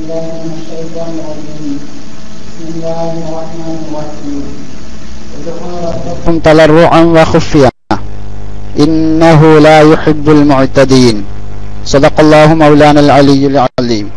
بالله من الشيطان الرجيم بسم الله الرحمن الرحيم ادعوا ربكم تضرعا وخفيا إنه لا يحب المعتدين صدق الله مولانا العلي العظيم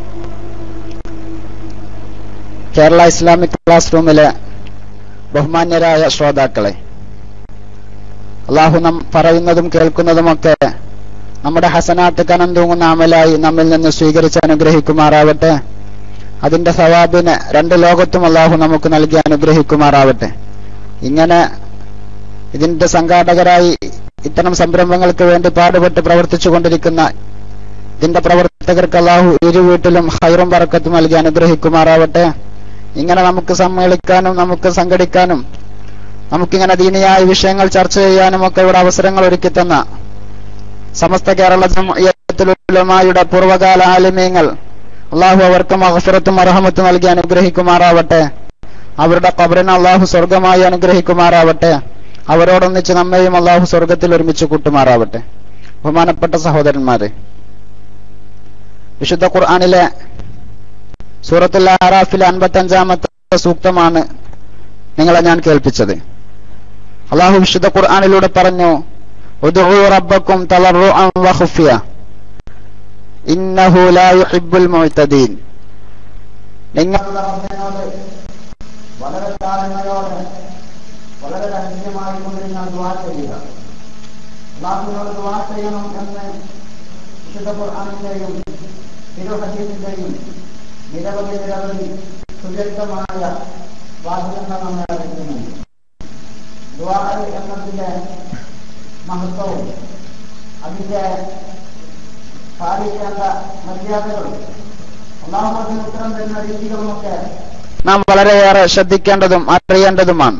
Kerala Islamic class റൂമിലെ ബഹുമാന്യരായ ശ്രോതാക്കളെ അള്ളാഹു നാം പറയുന്നതും കേൾക്കുന്നതുമൊക്കെ നമ്മുടെ ഹസനാത്ത് കനം തൂങ്ങുന്ന അമലായി നമ്മിൽ നിന്ന് സ്വീകരിച്ച് അനുഗ്രഹിക്കുമാറാവട്ടെ അതിന്റെ സവാബിന് രണ്ട് ലോകത്തും അള്ളാഹു നമുക്ക് നൽകി അനുഗ്രഹിക്കുമാറാവട്ടെ ഇങ്ങനെ ഇതിന്റെ സംഘാടകരായി ഇത്തരം സംരംഭങ്ങൾക്ക് വേണ്ടി പാടുപെട്ട് പ്രവർത്തിച്ചു കൊണ്ടിരിക്കുന്ന ഇതിന്റെ പ്രവർത്തകർക്ക് അള്ളാഹു ഇരു വീട്ടിലും ഹൈറും പറക്കത്തും നൽകി അനുഗ്രഹിക്കുമാറാവട്ടെ ഇങ്ങനെ നമുക്ക് സമ്മേളിക്കാനും നമുക്ക് സംഘടിക്കാനും നമുക്കിങ്ങനെ ദീനിയായ വിഷയങ്ങൾ ചർച്ച ചെയ്യാനും ഒക്കെ ഇവിടെ അവസരങ്ങൾ ഒരുക്കി തന്ന സമസ്ത കേരള ജംഇയ്യത്തുലമായുടെ പൂർവ്വകാല ആലിമീങ്ങൾ അള്ളാഹു അവർക്ക് മഹഫിറത്തും അർഹമത്തും നൽകി അനുഗ്രഹിക്കുമാറാവട്ടെ അവരുടെ കബറിനെ അള്ളാഹു സ്വർഗമായി അനുഗ്രഹിക്കുമാറാവട്ടെ അവരോടൊന്നിച്ച് നമ്മയും അള്ളാഹു സ്വർഗത്തിൽ ഒരുമിച്ച് കൂട്ടുമാറാവട്ടെ ബഹുമാനപ്പെട്ട സഹോദരന്മാരെ വിശുദ്ധ ഖുർആാനിലെ സൂറത്തുൽ ആറാഫിലെ അൻപത്തി അഞ്ചാമത്തെ സൂക്തമാണ് നിങ്ങളെ ഞാൻ കേൾപ്പിച്ചത് അള്ളാഹു വിശുദ്ധ ഖുർആാനിലൂടെ പറഞ്ഞു ഉദ്ഉ റബ്ബക്കും തളർറുഅൻ വഖുഫിയ ഇന്നഹു ലാ യുഹിബ്ബുൽ മുഅ്തദീൻ നിങ്ങൾ റബ്ബിനോട് വളരെ താഴ്മയോടെ വളരെ രഹസ്യമായി കൊണ്ട് നിങ്ങൾ ദുവാ ചെയ്യുക അള്ളാഹുവിനോട് ദുവാ ചെയ്യണം എന്ന് വിശുദ്ധ ഖുർആാനിന്റെയും തിരുഹദീസിന്റെയും നിരവധി നിരവധി സുവ്യക്തമായ വാചകങ്ങൾ നമ്മെ അറിയിക്കുന്നുണ്ട് ദുവാ എന്നതിന്റെ മഹത്വവും അതിന്റെ പാലിക്കേണ്ട മര്യാദകളും അള്ളാഹു അതിന് ഉത്തരം തരുന്ന രീതികളുമൊക്കെ നാം വളരെയേറെ ശ്രദ്ധിക്കേണ്ടതും അറിയേണ്ടതുമാണ്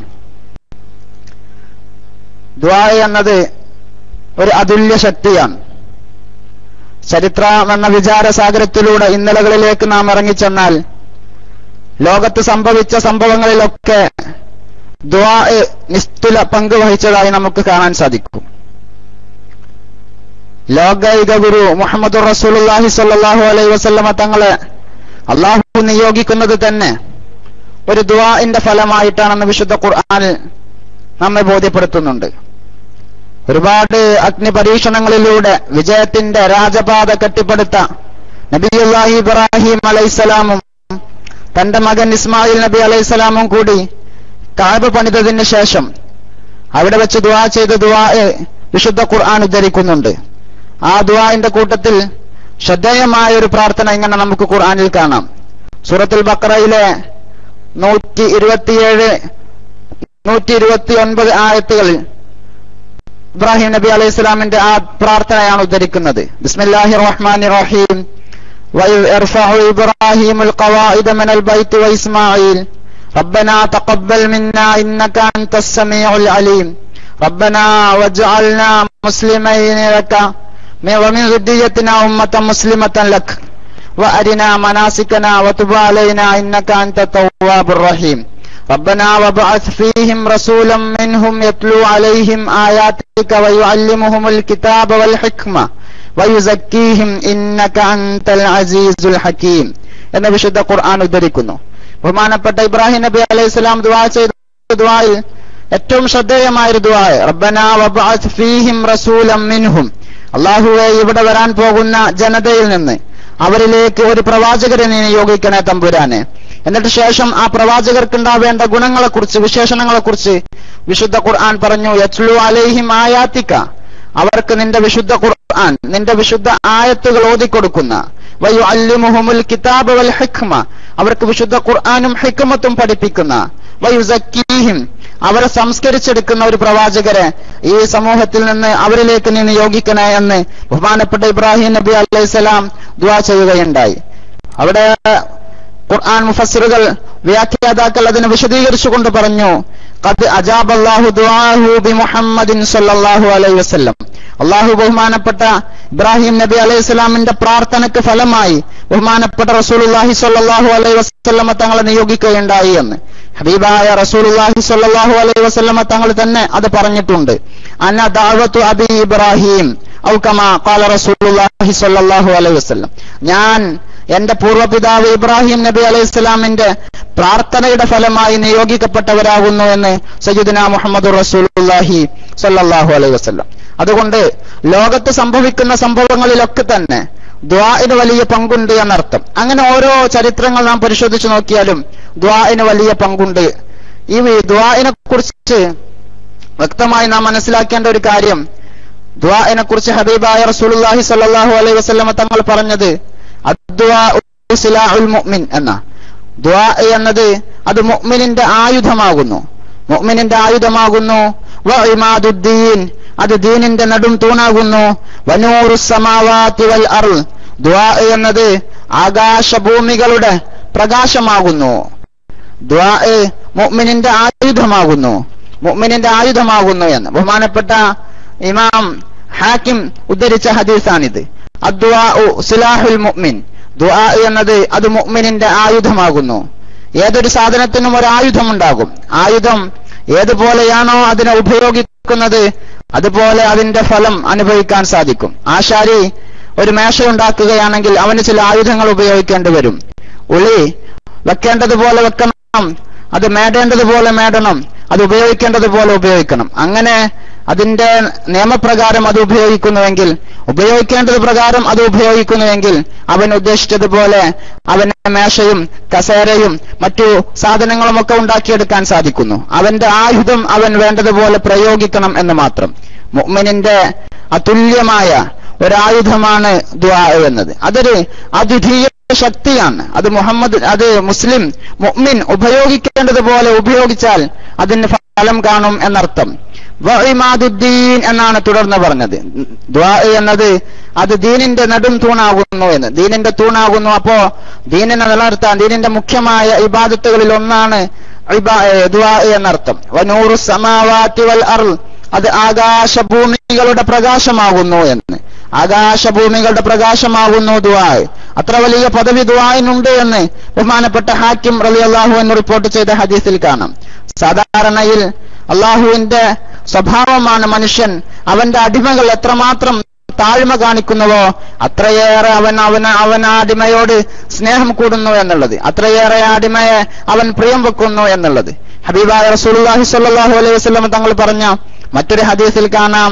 ദ്വാ എന്നത് ഒരു അതുല്യ ശക്തിയാണ് ചരിത്രം എന്ന വിചാരസാഗരത്തിലൂടെ ഇന്നലകളിലേക്ക് നാം ഇറങ്ങിച്ചെന്നാൽ ലോകത്ത് സംഭവിച്ച സംഭവങ്ങളിലൊക്കെ ദ്വാ നിസ്തുല പങ്ക് വഹിച്ചതായി നമുക്ക് കാണാൻ സാധിക്കും ലോകൈക ഗുരു മുഹമ്മദ് റസൂലുള്ളാഹി സ്വല്ലല്ലാഹു അലൈഹി വസല്ലമ തങ്ങളെ അള്ളാഹു നിയോഗിക്കുന്നത് തന്നെ ഒരു ദുവാഇന്റെ ഫലമായിട്ടാണെന്ന് വിശുദ്ധ ഖുർആൻ നമ്മെ ബോധ്യപ്പെടുത്തുന്നുണ്ട് ഒരുപാട് അഗ്നി പരീക്ഷണങ്ങളിലൂടെ വിജയത്തിന്റെ രാജപാത കെട്ടിപ്പടുത്ത നബിയുല്ലാഹി ഇബ്രാഹിം അലൈസലാമും തന്റെ മകൻ ഇസ്മായിൽ നബി അലൈസലാമും കൂടി കാബ് പണിതതിന് ശേഷം അവിടെ വെച്ച് ദുവാ ചെയ്ത ദുവാ വിശുദ്ധ ഖുർആൻ ഉദ്ധരിക്കുന്നുണ്ട് ആ ദുവാന്റെ കൂട്ടത്തിൽ ശ്രദ്ധേയമായ ഒരു പ്രാർത്ഥന ഇങ്ങനെ നമുക്ക് ഖുർആനിൽ കാണാം സൂറത്തുൽ ബക്കറയിലെ നൂറ്റി ഇരുപത്തിയേഴ് നൂറ്റി ഇരുപത്തി ഒൻപത് ആയത്തുകളിൽ ഇബ്രാഹിം നബി അലൈഹി സ്വലാമിന്റെ ആ പ്രാർത്ഥനയാണ് ഉദ്ധരിക്കുന്നത് ബിസ്മില്ലാഹി റഹ്മാൻ റഹീം وإذ يرفع إبراهيم القواعد من البيت وإسماعيل ربنا تقبل منا إنك أنت السميع العليم ربنا واجعلنا مسلمين لك ومن ذريتنا أمة مسلمة لك وأرنا مناسكنا وتب علينا إنك أنت التواب الرحيم ربنا وابعث فيهم رسولا منهم يتلو عليهم آياتك ويعلمهم الكتاب والحكمة ويزكيهم إنك أنت العزيز الحكيم എന്ന വിശുദ്ധ ഖുർആൻ ഉദ്ധരിക്കുന്നു ബഹുമാനപ്പെട്ട ഇബ്രാഹിം നബി അലൈഹി സ്വലാം ദുആ ചെയ്ത ദുആയിൽ ഏറ്റവും ശ്രദ്ധേയമായ ഒരു ദുആ റബ്ബന വബഅത്ത് ഫീഹിം റസൂലം മിൻഹും അള്ളാഹുവെ ഇവിടെ വരാൻ പോകുന്ന ജനതയിൽ നിന്ന് അവരിലേക്ക് ഒരു പ്രവാചകരെ നീ നിയോഗിക്കണേ തമ്പുരാനെ എന്നിട്ട് ശേഷം ആ പ്രവാചകർക്കുണ്ടാവേണ്ട ഗുണങ്ങളെക്കുറിച്ച് വിശേഷണങ്ങളെക്കുറിച്ച് വിശുദ്ധ ഖുർആൻ പറഞ്ഞു യത്ലു അലൈഹിം ആയാത്തിക്ക അവർക്ക് നിന്റെ വിശുദ്ധ ഖുർആൻ നിന്റെ വിശുദ്ധ ആയത്തുകൾ ഓതിക്കൊടുക്കുന്ന വയു അല്ലിമുഹുമുൽ കിതാബ് വൽ ഹിക്മ അവർക്ക് വിശുദ്ധ ഖുർആനും ഹിക്മത്തും പഠിപ്പിക്കുന്ന വയുസക്കീഹിം അവരെ സംസ്കരിച്ചെടുക്കുന്ന ഒരു പ്രവാചകരെ ഈ സമൂഹത്തിൽ നിന്ന് അവരിലേക്ക് നീ നിയോഗിക്കണേ എന്ന് ബഹുമാനപ്പെട്ട ഇബ്രാഹിം നബി അലൈഹിസ്സലാം ദുവാ ചെയ്യുകയുണ്ടായി അവിടെ ഖുർആൻ മുഫസ്സിറുകൾ വ്യാഖ്യാതാക്കൾ അതിനെ വിശദീകരിച്ചുകൊണ്ട് പറഞ്ഞു ഖദ് അജാബ് അല്ലാഹു ദുആഹു ബി മുഹമ്മദിൻ സല്ലല്ലാഹു അലൈഹി വസല്ലം അള്ളാഹു ബഹുമാനപ്പെട്ട ഇബ്രാഹിം നബി അലൈഹി സ്വലാമിന്റെ പ്രാർത്ഥനയ്ക്ക് ഫലമായി ബഹുമാനപ്പെട്ട റസൂലുള്ളാഹി സ്വല്ലല്ലാഹു അലൈഹി വസല്ലമ തങ്ങളെ നിയോഗിക്കുകയുണ്ടായി എന്ന് ഹബീബായ റസൂലുള്ളാഹി സ്വല്ലല്ലാഹു അലൈഹി വസല്ലമ തങ്ങൾ തന്നെ അത് പറഞ്ഞിട്ടുണ്ട് അന ദഅവത്തു അബി ഇബ്രാഹിം ഔ കമാ ഖാല റസൂലുള്ളാഹി സ്വല്ലല്ലാഹു അലൈഹി വസല്ലം ഞാൻ എന്റെ പൂർവ്വപിതാവ് ഇബ്രാഹിം നബി അലൈഹി ഇസ്ലാമിന്റെ പ്രാർത്ഥനയുടെ ഫലമായി നിയോഗിക്കപ്പെട്ടവരാകുന്നു എന്ന് സയ്യിദുന മുഹമ്മദ് റസൂലുള്ളാഹി സല്ലല്ലാഹു അലൈഹി വസല്ലം അതുകൊണ്ട് ലോകത്ത് സംഭവിക്കുന്ന സംഭവങ്ങളിലൊക്കെ തന്നെ ദ്വാഇന് വലിയ പങ്കുണ്ട് എന്നർത്ഥം അങ്ങനെ ഓരോ ചരിത്രങ്ങൾ നാം പരിശോധിച്ചു നോക്കിയാലും ദ്വാഇന് വലിയ പങ്കുണ്ട് ഈ ദ്വാഇനെ കുറിച്ച് വ്യക്തമായി നാം മനസ്സിലാക്കേണ്ട ഒരു കാര്യം ദ്വാഇനെ കുറിച്ച് ഹബീബായ റസൂലുള്ളാഹി സ്വല്ലല്ലാഹു അലൈഹി വസല്ലമ തങ്ങൾ പറഞ്ഞത് അദ്വാഉ സിലാഉൽ മുഅ്മിൻ എന്ന ദ്വാ എന്നത് അത് മുഅ്മിനിന്റെ ആയുധമാകുന്നു മുഅ്മിനിന്റെ ആയുധമാകുന്നു വഇമാദുദ്ദീൻ അത് ദീനിന്റെ നെടും തൂണാകുന്നു വനൂറു സമാവാതി വൽ അർ ദ്വാ എന്നത് ആകാശഭൂമികളുടെ പ്രകാശമാകുന്നു ദ്വാ മുഅ്മിനിന്റെ ആയുധമാകുന്നു മുഅ്മിനിന്റെ ആയുധമാകുന്നു എന്ന് ബഹുമാനപ്പെട്ട ഇമാം ഹാക്കിം ഉദ്ധരിച്ച ഹദീസാണിത് അദ്വാഉ സിലാഹുൽ മുഅ്മിൻ ദുആ എന്നത് അത് മുഅ്മിനിന്റെ ആയുധമാകുന്നു ഏതൊരു സാധനത്തിനും ഒരു ആയുധമുണ്ടാകും ആയുധം ഏതുപോലെയാണോ അതിനെ ഉപയോഗിക്കുന്നത് അതുപോലെ അതിന്റെ ഫലം അനുഭവിക്കാൻ സാധിക്കും ആശാരി ഒരു മേശ ഉണ്ടാക്കുകയാണെങ്കിൽ അവന് ചില ആയുധങ്ങൾ ഉപയോഗിക്കേണ്ടി വരും ഉളി വെക്കേണ്ടതുപോലെ വെക്കണം അത് മേടേണ്ടതുപോലെ മേടണം അത് ഉപയോഗിക്കേണ്ടതുപോലെ ഉപയോഗിക്കണം അങ്ങനെ അതിന്റെ നിയമപ്രകാരം അത് ഉപയോഗിക്കുന്നുവെങ്കിൽ ഉപയോഗിക്കേണ്ടത് പ്രകാരം അത് ഉപയോഗിക്കുന്നുവെങ്കിൽ അവൻ ഉദ്ദേശിച്ചതുപോലെ അവന് മേശയും കസേരയും മറ്റു സാധനങ്ങളും ഒക്കെ ഉണ്ടാക്കിയെടുക്കാൻ സാധിക്കുന്നു അവന്റെ ആയുധം അവൻ വേണ്ടതുപോലെ പ്രയോഗിക്കണം എന്ന് മാത്രം മുഅ്മിനിന്റെ അതുല്യമായ ഒരായുധമാണ് ദ്വാ എന്നത് അതൊരു അദ്വിതീയ ശക്തിയാണ് അത് മുഹമ്മദ് അത് മുസ്ലിം മുഅ്മിൻ ഉപയോഗിക്കേണ്ടതുപോലെ ഉപയോഗിച്ചാൽ അതിന് ഫലം കാണും എന്നർത്ഥം വഇമാദുദ്ദീൻ എന്നാണ് തുടർന്ന് പറഞ്ഞത് ദ്വാ എന്നത് അത് ദീനിന്റെ നെടും തൂണാകുന്നു എന്ന് ദീനിന്റെ തൂണാകുന്നു അപ്പോ ദീനിനെ നിലനിർത്താൻ ദീനിന്റെ മുഖ്യമായ ഇബാദത്തുകളിൽ ഒന്നാണ് ദ്വാ എന്നർത്ഥം വനൂറു സമാവാത്തി വൽ അർ അത് ആകാശഭൂമികളുടെ പ്രകാശമാകുന്നു എന്ന് ആകാശഭൂമികളുടെ പ്രകാശമാകുന്നു ദുആ അത്ര വലിയ പദവി ദുആനുണ്ട് എന്ന് ബഹുമാനപ്പെട്ട ഹാക്കിം റളിയല്ലാഹു എന്ന് റിപ്പോർട്ട് ചെയ്ത ഹദീസിൽ കാണാം സാധാരണയിൽ അള്ളാഹുവിന്റെ സ്വഭാവമാണ് മനുഷ്യൻ അവന്റെ അടിമകൾ എത്രമാത്രം താഴ്മ കാണിക്കുന്നുവോ അത്രയേറെ അവൻ അവൻ അവൻ ആ അടിമയോട് സ്നേഹം കൂടുന്നു എന്നുള്ളത് അത്രയേറെ ആ അടിമയെ അവൻ പ്രിയം വെക്കുന്നു എന്നുള്ളത് ഹബീബായ റസൂലുള്ളാഹി സ്വല്ലല്ലാഹു അലൈഹി വസല്ലം തങ്ങൾ പറഞ്ഞ മറ്റൊരു ഹദീസിൽ കാണാം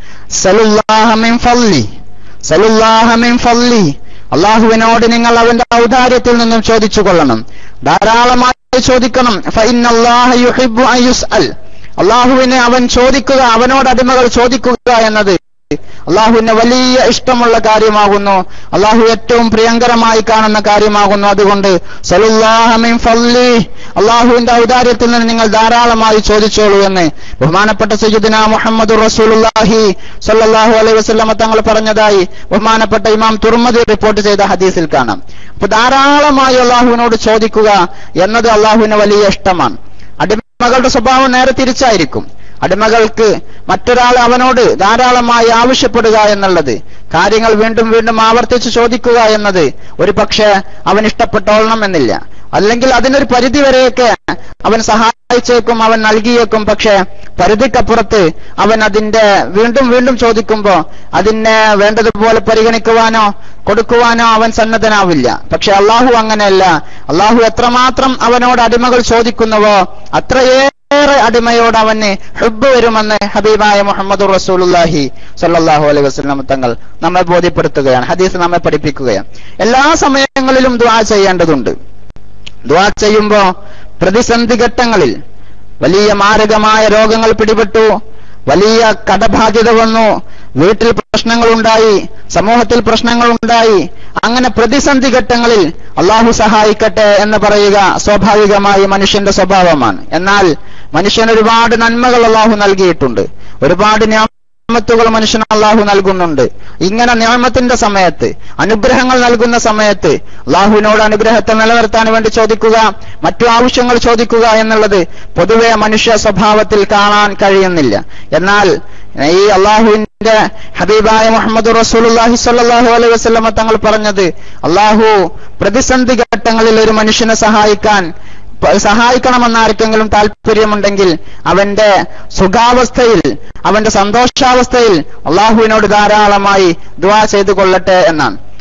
സലുല്ലാഹ മിൻ ഫള്ളി സലുല്ലാഹ മിൻ ഫള്ളി അള്ളാഹുവിനോട് നിങ്ങൾ അവന്റെ ഔദാര്യത്തിൽ നിന്നും ചോദിച്ചു കൊള്ളണം ധാരാളമായി ചോദിക്കണം ഫഇന്നല്ലാഹ യുഹിബ്ബു അൻ യുസ്അൽ അള്ളാഹുവിനെ അവൻ ചോദിക്കുക അവനോട് അടിമകൾ ചോദിക്കുക എന്നത് അള്ളാഹുവിന് വലിയ ഇഷ്ടമുള്ള കാര്യമാകുന്നു അള്ളാഹു ഏറ്റവും പ്രിയങ്കരമായി കാണുന്ന കാര്യമാകുന്നു അതുകൊണ്ട് സലുല്ലാഹമിൻ ഫല്ലി അള്ളാഹുവിന്റെ ഔദാര്യത്തിൽ നിന്ന് നിങ്ങൾ ധാരാളമായി ചോദിച്ചോളൂ എന്ന് ബഹുമാനപ്പെട്ട സയ്യിദ്ന മുഹമ്മദ് റസൂലുല്ലാഹി സല്ലല്ലാഹു അലൈഹി വസല്ലമ തങ്ങൾ പറഞ്ഞതായി ബഹുമാനപ്പെട്ട ഇമാം തുർമദി റിപ്പോർട്ട് ചെയ്ത ഹദീസിൽ കാണാം അപ്പൊ ധാരാളമായി അള്ളാഹുവിനോട് ചോദിക്കുക എന്നത് അള്ളാഹുവിന് വലിയ ഇഷ്ടമാണ് അടിമകളുടെ സ്വഭാവം നേരെ തിരിച്ചായിരിക്കും അടിമകൾക്ക് മറ്റൊരാൾ അവനോട് ധാരാളമായി ആവശ്യപ്പെടുക എന്നുള്ളത് കാര്യങ്ങൾ വീണ്ടും വീണ്ടും ആവർത്തിച്ച് ചോദിക്കുക എന്നത് ഒരു പക്ഷേ അവൻ ഇഷ്ടപ്പെട്ടോളണം എന്നില്ല അല്ലെങ്കിൽ അതിനൊരു പരിധി വരെയൊക്കെ അവൻ സഹായിച്ചേക്കും അവൻ നൽകിയേക്കും പക്ഷേ പരിധിക്കപ്പുറത്ത് അവൻ അതിന്റെ വീണ്ടും വീണ്ടും ചോദിക്കുമ്പോ അതിനെ വേണ്ടതുപോലെ പരിഗണിക്കുവാനോ കൊടുക്കുവാനോ അവൻ സന്നദ്ധനാവില്ല പക്ഷെ അള്ളാഹു അങ്ങനെയല്ല അള്ളാഹു എത്രമാത്രം അവനോട് അടിമകൾ ചോദിക്കുന്നുവോ അത്രയേറെ അടിമയോട് അവന് ഹുബ് വരുമെന്ന് ഹബീബായ മുഹമ്മദ് റസൂലുല്ലാഹി സല്ലാഹു അലൈഹി വസ്ലം തങ്ങൾ നമ്മെ ബോധ്യപ്പെടുത്തുകയാണ് ഹദീസ് നമ്മെ പഠിപ്പിക്കുകയാണ് എല്ലാ സമയങ്ങളിലും ദ്വാ ചെയ്യേണ്ടതുണ്ട് ദ്വാ ചെയ്യുമ്പോ പ്രതിസന്ധി ഘട്ടങ്ങളിൽ വലിയ മാരകമായ രോഗങ്ങൾ പിടിപെട്ടു വലിയ കടബാധ്യത വന്നു വീട്ടിൽ പ്രശ്നങ്ങളുണ്ടായി സമൂഹത്തിൽ പ്രശ്നങ്ങളുണ്ടായി അങ്ങനെ പ്രതിസന്ധി ഘട്ടങ്ങളിൽ അള്ളാഹു സഹായിക്കട്ടെ എന്ന് പറയുക സ്വാഭാവികമായി മനുഷ്യന്റെ സ്വഭാവമാണ് എന്നാൽ മനുഷ്യന് ഒരുപാട് നന്മകൾ അള്ളാഹു നൽകിയിട്ടുണ്ട് ഒരുപാട് നിയമത്തുകൾ മനുഷ്യന് അള്ളാഹു നൽകുന്നുണ്ട് ഇങ്ങനെ നിയമത്തിന്റെ സമയത്ത് അനുഗ്രഹങ്ങൾ നൽകുന്ന സമയത്ത് അള്ളാഹുവിനോട് അനുഗ്രഹത്തെ നിലനിർത്താൻ വേണ്ടി ചോദിക്കുക മറ്റു ആവശ്യങ്ങൾ ചോദിക്കുക എന്നുള്ളത് പൊതുവെ മനുഷ്യ സ്വഭാവത്തിൽ കാണാൻ കഴിയുന്നില്ല എന്നാൽ ഈ അള്ളാഹുവിന്റെ ഹബീബായ മുഹമ്മദ് റസൂലുല്ലാഹി സ്വല്ലല്ലാഹു അലൈഹി വസല്ലമ തങ്ങൾ പറഞ്ഞത് അള്ളാഹു പ്രതിസന്ധി ഘട്ടങ്ങളിൽ ഒരു മനുഷ്യനെ സഹായിക്കാൻ സഹായിക്കണമെന്ന് ആർക്കെങ്കിലും താല്പര്യമുണ്ടെങ്കിൽ അവന്റെ സുഖാവസ്ഥയിൽ അവന്റെ സന്തോഷാവസ്ഥയിൽ അള്ളാഹുവിനോട് ധാരാളമായി ദുവാ ചെയ്തു കൊള്ളട്ടെ എന്നാണ്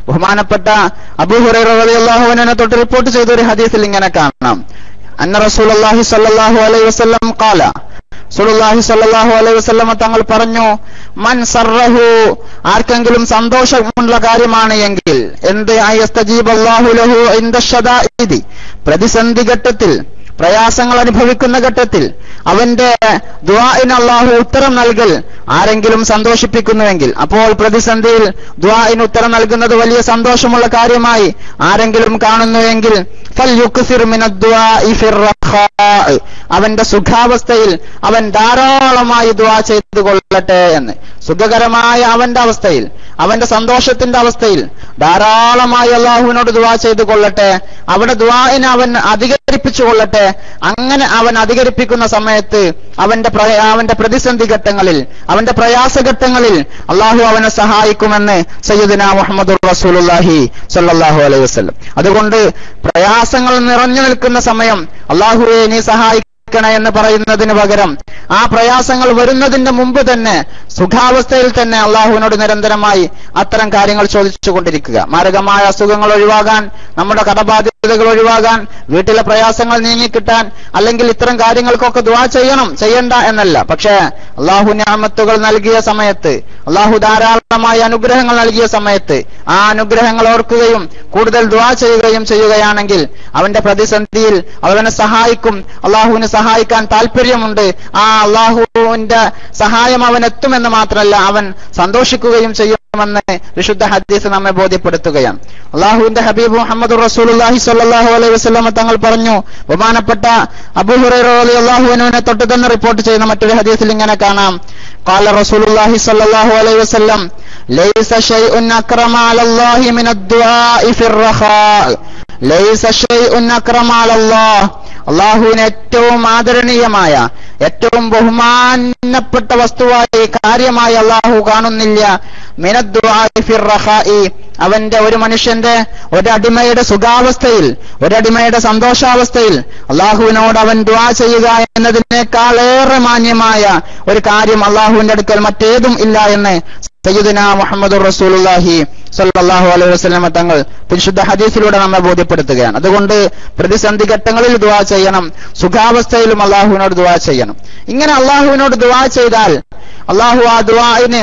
ബഹുമാനപ്പെട്ട അബൂഹുറൈറിയാഹുവിനെ തൊട്ട് റിപ്പോർട്ട് ചെയ്ത ഒരു ഹദീസിൽ ഇങ്ങനെ കാണാം അന്ന റസൂലുള്ളാഹി സ്വല്ലല്ലാഹു അലൈഹി വസല്ലം ഖാല റസൂലുള്ളാഹി സ്വല്ലല്ലാഹു അലൈഹി വസല്ലം തങ്ങൾ പറഞ്ഞു മൻ സർറഹു ആർക്കെങ്കിലും സന്തോഷമുള്ള കാര്യമാണ് എങ്കിൽ എന്ത് അയസ്തജീബ് അല്ലാഹു ലഹു ഇൻദ ഷദാഇദി പ്രതിസന്ധി ഘട്ടത്തിൽ പ്രയാസങ്ങൾ അനുഭവിക്കുന്ന ഘട്ടത്തിൽ അവന്റെ ദ്വാഇന് അള്ളാഹു ഉത്തരം നൽകൽ ആരെങ്കിലും സന്തോഷിപ്പിക്കുന്നുവെങ്കിൽ അപ്പോൾ പ്രതിസന്ധിയിൽ ദ്വാഇന് ഉത്തരം നൽകുന്നത് വലിയ സന്തോഷമുള്ള കാര്യമായി ആരെങ്കിലും കാണുന്നുവെങ്കിൽ ഫൽ യുക്സിർ മിനദ്ദുആഇ ഫിർ റഖാഇ. അവന്റെ സുഖാവസ്ഥയിൽ അവൻ ധാരാളമായി ദ്വാ ചെയ്തു കൊള്ളട്ടെ എന്ന് സുഖകരമായ അവന്റെ അവസ്ഥയിൽ അവന്റെ സന്തോഷത്തിന്റെ അവസ്ഥയിൽ ധാരാളമായി അള്ളാഹുവിനോട് ദ്വാ ചെയ്തു കൊള്ളട്ടെ അവിടെ ദ്വാഇനെ അവൻ അധികരിപ്പിച്ചു കൊള്ളട്ടെ അങ്ങനെ അവൻ അധികരിപ്പിക്കുന്ന സമയത്ത് അവന്റെ പ്ര- അവന്റെ പ്രതിസന്ധി ഘട്ടങ്ങളിൽ അവന്റെ പ്രയാസഘട്ടങ്ങളിൽ അള്ളാഹു അവനെ സഹായിക്കുമെന്ന് സയ്യിദുന മുഹമ്മദ് റസൂലുള്ളാഹി സ്വല്ലല്ലാഹു അലൈഹി വസല്ലം അതുകൊണ്ട് പ്രയാസങ്ങൾ നിറഞ്ഞു നിൽക്കുന്ന സമയം അള്ളാഹുവെ നീ സഹായിക്കണേ എന്ന് പറയുന്നതിന് പകരം ആ പ്രയാസങ്ങൾ വരുന്നതിന്റെ മുമ്പ് തന്നെ സുഖാവസ്ഥയിൽ തന്നെ അള്ളാഹുവിനോട് നിരന്തരമായി അത്തരം കാര്യങ്ങൾ ചോദിച്ചു കൊണ്ടിരിക്കുക മാരകമായ അസുഖങ്ങൾ ഒഴിവാകാൻ നമ്മുടെ കടബാധ്യതകൾ ഒഴിവാകാൻ വീട്ടിലെ പ്രയാസങ്ങൾ നീങ്ങിക്കിട്ടാൻ അല്ലെങ്കിൽ ഇത്തരം കാര്യങ്ങൾക്കൊക്കെ ദുവാ ചെയ്യണം ചെയ്യണ്ട എന്നല്ല പക്ഷേ അള്ളാഹു ഞാമത്തുകൾ നൽകിയ സമയത്ത് അള്ളാഹു ധാരാളമായ അനുഗ്രഹങ്ങൾ നൽകിയ സമയത്ത് ആ അനുഗ്രഹങ്ങൾ ഓർക്കുകയും കൂടുതൽ ദുവാ ചെയ്യുകയും ചെയ്യുകയാണെങ്കിൽ അവന്റെ പ്രതിസന്ധിയിൽ അവനെ സഹായിക്കും അള്ളാഹുവിന് സഹായിക്കാൻ താല്പര്യമുണ്ട് ആ അള്ളാഹുവിന്റെ സഹായം അവൻ എത്തുമെന്ന് മാത്രമല്ല അവൻ സന്തോഷിക്കുകയും ചെയ്യുമെന്ന് വിശുദ്ധ ഹദീസ് നമ്മെ ബോധ്യപ്പെടുത്തുകയാണ് അള്ളാഹുവിന്റെ ഹബീബ് മുഹമ്മദ് റസൂലുള്ളാഹി സ്വല്ലല്ലാഹു അലൈഹി വസല്ലം തങ്ങൾ പറഞ്ഞു ബഹുമാനപ്പെട്ട അബൂഹുറൈറ റളിയല്ലാഹു അൻഹുവിനെ തൊട്ട് തന്നെ റിപ്പോർട്ട് ചെയ്യുന്ന മറ്റൊരു ഹദീസിൽ ഇങ്ങനെ കാണാം قال رسول الله صلى الله عليه وسلم ليس شيء أكرم على الله من الدعاء في الرخاء ليس شيء أكرم على الله അള്ളാഹുവിന് ഏറ്റവും ആദരണീയമായ ഏറ്റവും ബഹുമാനപ്പെട്ട വസ്തുവായി കാര്യമായി അള്ളാഹു കാണുന്നില്ല മിനദ്ദുആഇ ഫിർ റഖാഇ അവന്റെ ഒരു മനുഷ്യന്റെ ഒരടിമയുടെ സുഖാവസ്ഥയിൽ ഒരടിമയുടെ സന്തോഷാവസ്ഥയിൽ അള്ളാഹുവിനോട് അവൻ ദുആ ചെയ്യുക എന്നതിനേക്കാളേറെ മാന്യമായ ഒരു കാര്യം അള്ളാഹുവിന്റെ അടുക്കൽ മറ്റേതും ഇല്ല എന്ന് സയ്യിദുന മുഹമ്മദ് റസൂലുള്ളാഹി സല്ലല്ലാഹു അലൈഹി വസല്ലം തങ്ങൾ പരിശുദ്ധ ഹദീസിലൂടെ നമ്മെ ബോധ്യപ്പെടുത്തുകയാണ് അതുകൊണ്ട് പ്രതിസന്ധി ഘട്ടങ്ങളിൽ ദുആ ചെയ്യണം സുഖാവസ്ഥയിലും അള്ളാഹുവിനോട് ദുആ ചെയ്യണം ഇങ്ങനെ അള്ളാഹുവിനോട് ദുആ ചെയ്താൽ അള്ളാഹു ആ ദുആഇന്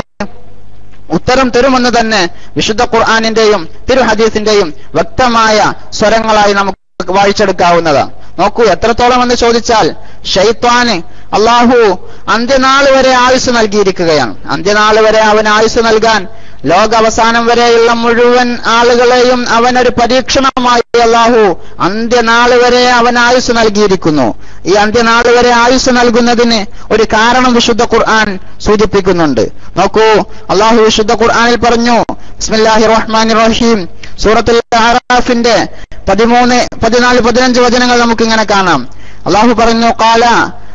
ഉത്തരം തരുമെന്ന് തന്നെ വിശുദ്ധ ഖുർആാനിന്റെയും തിരു ഹദീസിന്റെയും വ്യക്തമായ സ്വരങ്ങളായി നമുക്ക് വായിച്ചെടുക്കാവുന്നതാണ് നോക്കൂ എത്രത്തോളം എന്ന് ചോദിച്ചാൽ ഷെയ്ത്വാന് അള്ളാഹു അന്ത്യനാൾ വരെ ആയുസ് നൽകിയിരിക്കുകയാണ് അന്ത്യനാൾ വരെ അവൻ ആയുസ് നൽകാൻ ലോക അവസാനം വരെയുള്ള മുഴുവൻ ആളുകളെയും അവൻ ഒരു പരീക്ഷണമായി അള്ളാഹു അന്ത്യനാൾ വരെ അവൻ ആയുസ് നൽകിയിരിക്കുന്നു ഈ അന്ത്യനാൾ വരെ ആയുസ് നൽകുന്നതിന് ഒരു കാരണം വിശുദ്ധ ഖുർആൻ സൂചിപ്പിക്കുന്നുണ്ട് നോക്കൂ അള്ളാഹു വിശുദ്ധ ഖുർആനിൽ പറഞ്ഞു ബിസ്മില്ലാഹി റഹ്മാൻ റഹീം സൂറത്തുൽ അറാഫിന്റെ പതിമൂന്ന് പതിനാല് പതിനഞ്ച് വചനങ്ങൾ നമുക്കിങ്ങനെ കാണാം അള്ളാഹു പറഞ്ഞു കാല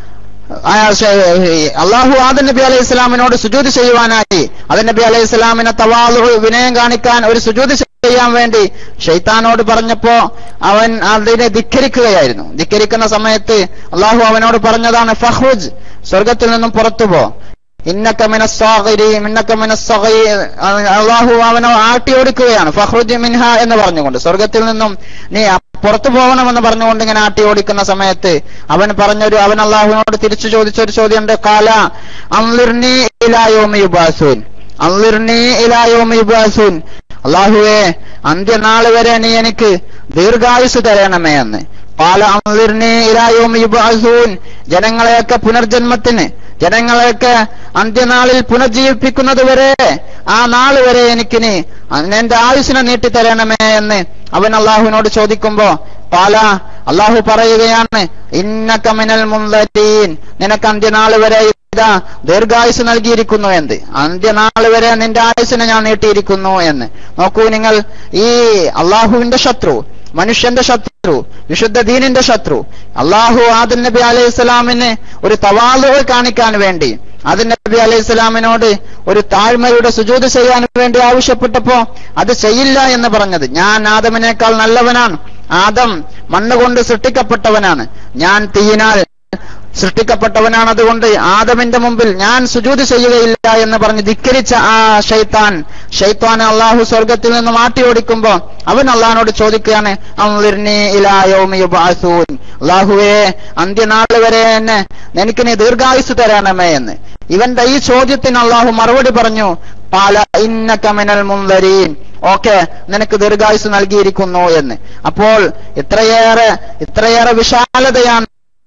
ആ, ശ- അള്ളാഹു ആദൻ നബി അലൈഹി ഇസ്ലാമിനോട് സുജൂത് ചെയ്യുവാനായി ആദൻ നബി അലൈഹി ഇസ്ലാമിനെ തവാളു വിനയം കാണിക്കാൻ ഒരു സുജൂത് ചെയ്യാൻ വേണ്ടി ഷെയ്ത്താനോട് പറഞ്ഞപ്പോ അവൻ അതിനെ ധിക്കരിക്കുകയായിരുന്നു ധിക്കരിക്കുന്ന സമയത്ത് അള്ളാഹു അവനോട് പറഞ്ഞതാണ് ഫഹ്റുജ് സ്വർഗത്തിൽ നിന്നും പുറത്തു പോ ഇന്നക്ക മിനസ്സാഗിരീം ഇന്നക്ക മിനസ്സഗീ അള്ളാഹു അവനെ ആട്ടി ഓടിക്കുകയാണ് ഫഹ്റുജ് മിൻഹ എന്ന് പറഞ്ഞുകൊണ്ട് സ്വർഗത്തിൽ നിന്നും നീ പുറത്തു പോകണമെന്ന് പറഞ്ഞുകൊണ്ട് ഇങ്ങനെ ആട്ടി ഓടിക്കുന്ന സമയത്ത് അവൻ പറഞ്ഞൊരു അവൻ അള്ളാഹുവിനോട് തിരിച്ചു ചോദിച്ചൊരു ചോദ്യമുണ്ട് കാല അൻലിർനി ഇലായോമി യുബാസൂൻ അൻലിർനി ഇലായോമി യുബാസൂൻ അള്ളാഹുവേ അന്ത്യനാൾ വരെ നീ എനിക്ക് ദീർഘായുസ് തരണമേ എന്ന് പാല അൻലിർനി ഇലായോമി യുബാസൂൻ ജനങ്ങളെയൊക്കെ പുനർജന്മത്തിന് ജനങ്ങളെയൊക്കെ അന്ത്യനാളിൽ പുനർജീവിപ്പിക്കുന്നത് വരെ ആ നാൾ വരെ എനിക്കിനി എന്റെ ആയുസിനെ നീട്ടിത്തരണമേ എന്ന് അവൻ അള്ളാഹുവിനോട് ചോദിക്കുമ്പോ പാല അള്ളാഹു പറയുകയാണ് ഇന്നക മിനൽ മുൻദരീൻ നിനക്ക് അന്ത്യനാൾ വരെ ഇതാ ദീർഘായുസ് നൽകിയിരിക്കുന്നു എന്ന് അന്ത്യനാൾ വരെ നിന്റെ ആയുസിനെ ഞാൻ നീട്ടിയിരിക്കുന്നു എന്ന് നോക്കൂ നിങ്ങൾ ഈ അള്ളാഹുവിന്റെ ശത്രു മനുഷ്യന്റെ ശത്രു വിശുദ്ധ ദീനിന്റെ ശത്രു അള്ളാഹു ആദൻ നബി അലൈഹി സ്വലാമിന് ഒരു തവാലുകൾ കാണിക്കാൻ വേണ്ടി ആദൻ നബി അലൈഹി സ്വലാമിനോട് ഒരു താഴ്മയുടെ സുജൂത് ചെയ്യാൻ വേണ്ടി ആവശ്യപ്പെട്ടപ്പോ അത് ചെയ്യില്ല എന്ന് പറഞ്ഞത് ഞാൻ ആദമിനേക്കാൾ നല്ലവനാണ് ആദം മണ്ണുകൊണ്ട് സൃഷ്ടിക്കപ്പെട്ടവനാണ് ഞാൻ തീയിനാൽ സൃഷ്ടിക്കപ്പെട്ടവനാണ് അതുകൊണ്ട് ആദമിന്റെ മുമ്പിൽ ഞാൻ സുജൂത് ചെയ്യുകയില്ല എന്ന് പറഞ്ഞ് ധിക്കരിച്ച ആ ഷൈത്താൻ ഷൈത്താൻ അള്ളാഹു സ്വർഗത്തിൽ നിന്ന് മാറ്റി ഓടിക്കുമ്പോ അവൻ അള്ളഹാനോട് ചോദിക്കുകയാണ് അൻളിർനി ഇലാ യൗമി യുബ്അസൂൻ. അള്ളാഹുവേ അന്ത്യനാൾ വരെ എന്നെ എനിക്ക് നീ ദീർഘായുസ് തരണമേ എന്ന് ഇവന്റെ ഈ ചോദ്യത്തിന് അള്ളാഹു മറുപടി പറഞ്ഞു പാല ഇന്നക മിനൽ മുൻദരീൻ ഓക്കെ നിനക്ക് ദീർഘായുസ് നൽകിയിരിക്കുന്നു എന്ന് അപ്പോൾ ഇത്രയേറെ ഇത്രയേറെ വിശാലതയാണ്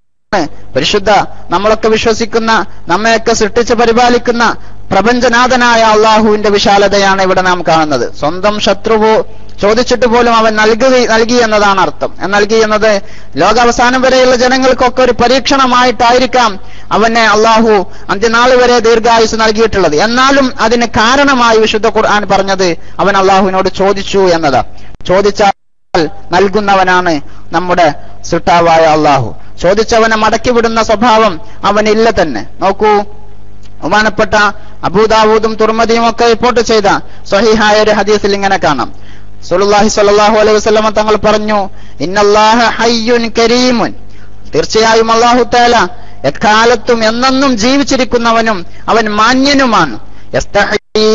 പരിശുദ്ധ നമ്മളൊക്കെ വിശ്വസിക്കുന്ന നമ്മയൊക്കെ സൃഷ്ടിച്ച് പരിപാലിക്കുന്ന പ്രപഞ്ചനാഥനായ അള്ളാഹുവിന്റെ വിശാലതയാണ് ഇവിടെ നാം കാണുന്നത് സ്വന്തം ശത്രുവോ ചോദിച്ചിട്ട് പോലും അവൻ നൽകി നൽകി എന്നതാണ് അർത്ഥം നൽകി എന്നത് ലോകാവസാനം വരെയുള്ള ജനങ്ങൾക്കൊക്കെ ഒരു പരീക്ഷണമായിട്ടായിരിക്കാം അവനെ അള്ളാഹു അന്ത്യനാൾ വരെ ദീർഘായുസ് നൽകിയിട്ടുള്ളത് എന്നാലും അതിന് കാരണമായി വിശുദ്ധ ഖുർആൻ പറഞ്ഞത് അവൻ അള്ളാഹുവിനോട് ചോദിച്ചു എന്നതാ ചോദിച്ചാൽ നൽകുന്നവനാണ് നമ്മുടെ സിട്ടാവായ അള്ളാഹു ചോദിച്ചവനെ മടക്കി വിടുന്ന സ്വഭാവം അവനില്ല തന്നെ നോക്കൂ ബഹുമാനപ്പെട്ട അബൂദാവൂദും തുർമദിയും ഒക്കെ റിപ്പോർട്ട് ചെയ്ത സ്വഹീഹായ ഒരു ഹദീസിൽ ഇങ്ങനെ കാണാം സുലുല്ലാഹി സ്വല്ലല്ലാഹു അലൈഹി വസല്ലമ തങ്ങൾ പറഞ്ഞു ഇന്നല്ലാഹ ഹയ്യുൻ കരീമുൻ തീർച്ചയായും അല്ലാഹു തആല എക്കാലത്തും എന്നെന്നും ജീവിച്ചിരിക്കുന്നവനും അവൻ മാന്യനുമാണ് യസ്തഹീ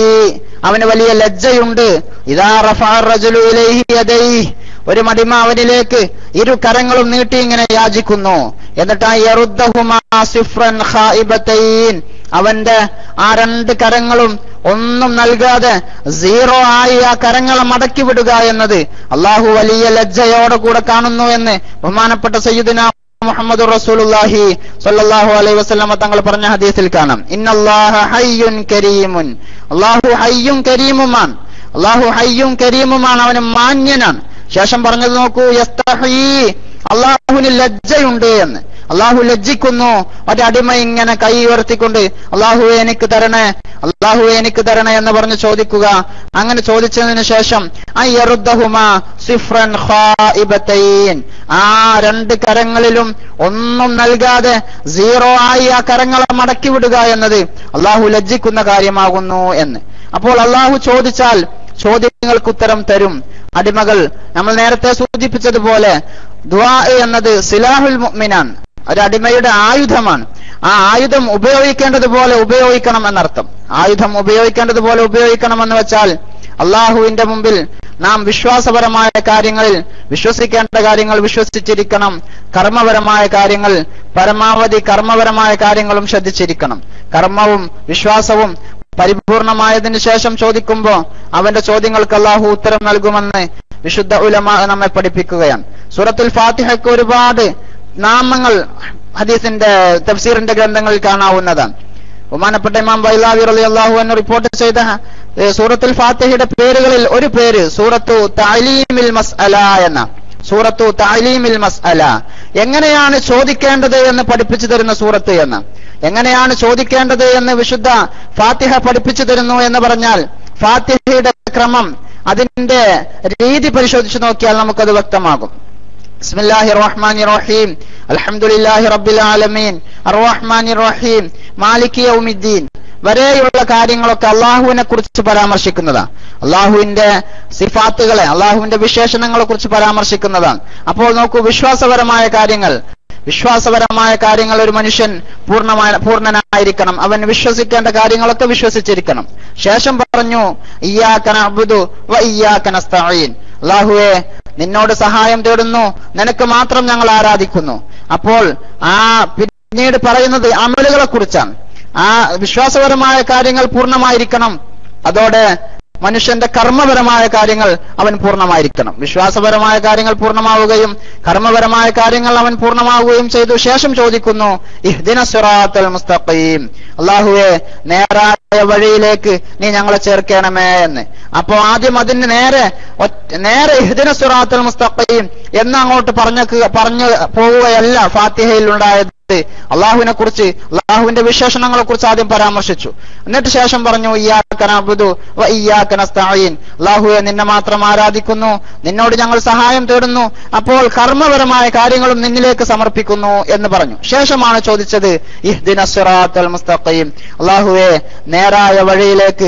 അവന് വലിയ ലജ്ജയുണ്ട് ഇദാ റഫഅ റജുലു ഇലൈഹി യദൈഹി ഒരു മടിമ അവനിലേക്ക് ഇരു കരങ്ങളും നീട്ടി ഇങ്ങനെ യാചിക്കുന്നു എന്നിട്ട് ആ യറുദ്ദഹുമാ സിഫ്രൻ ഖായിബത്തൈൻ അവന്റെ ആ രണ്ട് കരങ്ങളും ഒന്നും നൽകാതെ സീറോ ആയി ആ കരങ്ങളെ മടക്കി വിടുക എന്നത് അള്ളാഹു വലിയ ലജ്ജയോടെ കൂടെ കാണുന്നു എന്ന് ബഹുമാനപ്പെട്ട സയ്യിദിന മുഹമ്മദ് റസൂലുള്ളാഹി സ്വല്ലല്ലാഹു അലൈഹി വസല്ലമ തങ്ങൾ പറഞ്ഞ ഹദീസിൽ കാണാം ഇന്നല്ലാഹ ഹയ്യുൻ കരീമുൻ അള്ളാഹു ഹയ്യും കരീമുമാണ് അള്ളാഹു ഹയ്യും കരീമുമാണ് അവന് മാന്യനാണ് ശേഷം പറഞ്ഞത് നോക്കൂ യസ്തഹീ അള്ളാഹുവിന് ലജ്ജയുണ്ട് എന്ന് അള്ളാഹു ലജ്ജിക്കുന്നു ഒരടിമ ഇങ്ങനെ കൈ ഉയർത്തിക്കൊണ്ട് അള്ളാഹു എനിക്ക് തരണേ അള്ളാഹു എനിക്ക് തരണേ എന്ന് പറഞ്ഞ് ചോദിക്കുക അങ്ങനെ ചോദിച്ചതിന് ശേഷം അയ്യറുദ്ദഹുമ സിഫ്രൻ ഖായിബത്തൈൻ ആ രണ്ട് കരങ്ങളിലും ഒന്നും നൽകാതെ സീറോ ആയി ആ കരങ്ങളെ മടക്കി വിടുക എന്നത് അള്ളാഹു ലജ്ജിക്കുന്ന കാര്യമാകുന്നു എന്ന് അപ്പോൾ അള്ളാഹു ചോദിച്ചാൽ ചോദ്യങ്ങൾക്ക് ഉത്തരം തരും അടിമകൾ നമ്മൾ നേരത്തെ സൂചിപ്പിച്ചതുപോലെ ദുആ എന്നത് സിലാഹുൽ മുഅ്മിനാൻ ഒരു അടിമയുടെ ആയുധമാണ് ആ ആയുധം ഉപയോഗിക്കേണ്ടതുപോലെ ഉപയോഗിക്കണം എന്നർത്ഥം ആയുധം ഉപയോഗിക്കേണ്ടതുപോലെ ഉപയോഗിക്കണം എന്ന് വെച്ചാൽ അള്ളാഹുവിന്റെ മുമ്പിൽ നാം വിശ്വാസപരമായ കാര്യങ്ങളിൽ വിശ്വസിക്കേണ്ട കാര്യങ്ങൾ വിശ്വസിച്ചിരിക്കണം കർമ്മപരമായ കാര്യങ്ങൾ പരമാവധി കർമ്മപരമായ കാര്യങ്ങളും ശ്രദ്ധിച്ചിരിക്കണം കർമ്മവും വിശ്വാസവും പരിപൂർണമായതിനു ശേഷം ചോദിക്കുമ്പോ അവന്റെ ചോദ്യങ്ങൾക്ക് അള്ളാഹു ഉത്തരം നൽകുമെന്ന് വിശുദ്ധ ഉലമ നമ്മെ പഠിപ്പിക്കുകയാണ് സൂറത്തുൽ ഫാത്തിഹയ്ക്ക് ഒരുപാട് നാമങ്ങൾ ഹദീസിന്റെ തഫ്സീറിന്റെ ഗ്രന്ഥങ്ങളിൽ കാണാവുന്നതാണ് ബഹുമാനപ്പെട്ട ഇമാം ബൈലാവി റളിയല്ലാഹു അൻഹു റിപ്പോർട്ട് ചെയ്ത ഏ, സൂറത്തുൽ ഫാത്തിഹയുടെ പേരുകളിൽ ഒരു പേര് സൂറത്തു തഅലീമിൽ മസ്അല എന്ന സൂറത്തു തഅലീമിൽ മസ്അല എങ്ങനെയാണ് ചോദിക്കേണ്ടത് എന്ന് പഠിപ്പിച്ചു തരുന്ന സൂറത്ത് എന്ന് എങ്ങനെയാണ് ചോദിക്കേണ്ടത് എന്ന് വിശുദ്ധ ഫാത്തിഹ പഠിപ്പിച്ചു തരുന്നു എന്ന് പറഞ്ഞാൽ ഫാത്തിഹയുടെ ക്രമം അതിന്റെ രീതി പരിശോധിച്ചു നോക്കിയാൽ നമുക്കത് വ്യക്തമാകും بسم الله الرحمن الرحيم الحمد لله رب العالمين الرحمن الرحيم مالك يوم الدين വരെയുള്ള കാര്യങ്ങളൊക്കെ അള്ളാഹുവിനെ കുറിച്ച് പരാമർശിക്കുന്നതാണ് അള്ളാഹുവിന്റെ സിഫാത്തുകളെ അള്ളാഹുവിന്റെ വിശേഷണങ്ങളെ കുറിച്ച് പരാമർശിക്കുന്നതാണ് അപ്പോൾ നോക്കൂ വിശ്വാസപരമായ കാര്യങ്ങൾ വിശ്വാസപരമായ കാര്യങ്ങൾ ഒരു മനുഷ്യൻ പൂർണ്ണമായ പൂർണ്ണനായിരിക്കണം അവൻ വിശ്വസിക്കേണ്ട കാര്യങ്ങളൊക്കെ വിശ്വസിച്ചിരിക്കണം ശേഷം പറഞ്ഞു ഇയ്യാക്കന അബുദു വ ഇയ്യാക്കന അള്ളാഹുവെ നിന്നോട് സഹായം തേടുന്നു നിനക്ക് മാത്രം ഞങ്ങൾ ആരാധിക്കുന്നു അപ്പോൾ ആ പിന്നീട് പറയുന്നത് അമലുകളെ കുറിച്ചാണ് ആ വിശ്വാസപരമായ കാര്യങ്ങൾ പൂർണ്ണമായിരിക്കണം അതോടെ മനുഷ്യന്റെ കർമ്മപരമായ കാര്യങ്ങൾ അവൻ പൂർണ്ണമായിരിക്കണം വിശ്വാസപരമായ കാര്യങ്ങൾ പൂർണ്ണമാവുകയും കർമ്മപരമായ കാര്യങ്ങൾ അവൻ പൂർണ്ണമാവുകയും ചെയ്തു ശേഷം ചോദിക്കുന്നു ഇഹ്ദിന സിറാത്തൽ മുസ്തഖീം അള്ളാഹുവെ നേരായ വഴിയിലേക്ക് നീ ഞങ്ങളെ ചേർക്കണമേ എന്ന് അപ്പോ ആദ്യം അതിന് നേരെ ഒറ്റ- നേരെ ഇഹ്ദിന സിറാത്തൽ മുസ്തഖീം എന്ന് അങ്ങോട്ട് പറഞ്ഞ പറഞ്ഞു പോവുകയല്ല ഫാത്തിഹയിൽ ഉണ്ടായത് അള്ളാഹുവിനെ കുറിച്ച് അള്ളാഹുവിന്റെ വിശേഷണങ്ങളെ കുറിച്ച് ആദ്യം പരാമർശിച്ചു എന്നിട്ട് ശേഷം പറഞ്ഞു ഇയ്യാക്കനബുദു വ ഇയ്യാക്കനസ്തഈൻ അള്ളാഹുവെ നിന്നെ മാത്രം ആരാധിക്കുന്നു നിന്നോട് ഞങ്ങൾ സഹായം തേടുന്നു അപ്പോൾ കർമ്മപരമായ കാര്യങ്ങളും നിന്നിലേക്ക് സമർപ്പിക്കുന്നു എന്ന് പറഞ്ഞു ശേഷമാണ് ചോദിച്ചത് ഇഹ്ദിന സിറാത്തൽ മുസ്തഖീം അള്ളാഹുവെ നേരായ വഴിയിലേക്ക് നീ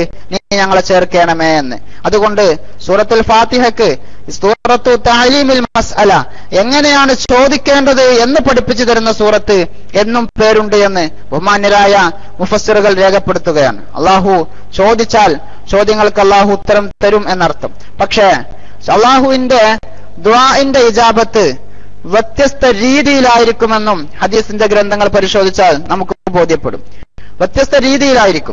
ഞങ്ങളെ ചേർക്കണമേ എന്ന് അതുകൊണ്ട് സൂറത്തുൽ ഫാത്തിഹക്ക് സൂറത്തു താലീമിൽ മസ്അല എങ്ങനെയാണ് ചോദിക്കേണ്ടത് എന്ന് പഠിപ്പിച്ചു തരുന്ന സൂറത്ത് എന്നും പേരുണ്ട് എന്ന് ബഹുമാന്യരായ മുഫസ്സിറുകൾ രേഖപ്പെടുത്തുകയാണ് അള്ളാഹു ചോദിച്ചാൽ ചോദ്യങ്ങൾക്ക് അള്ളാഹു ഉത്തരം തരും എന്നർത്ഥം പക്ഷേ അള്ളാഹുവിന്റെ ദ്വാഇന്റെ ഇജാബത്ത് വ്യത്യസ്ത രീതിയിലായിരിക്കുമെന്നും ഹദീസിന്റെ ഗ്രന്ഥങ്ങൾ പരിശോധിച്ചാൽ നമുക്ക് ബോധ്യപ്പെടും വ്യത്യസ്ത രീതിയിലായിരിക്കും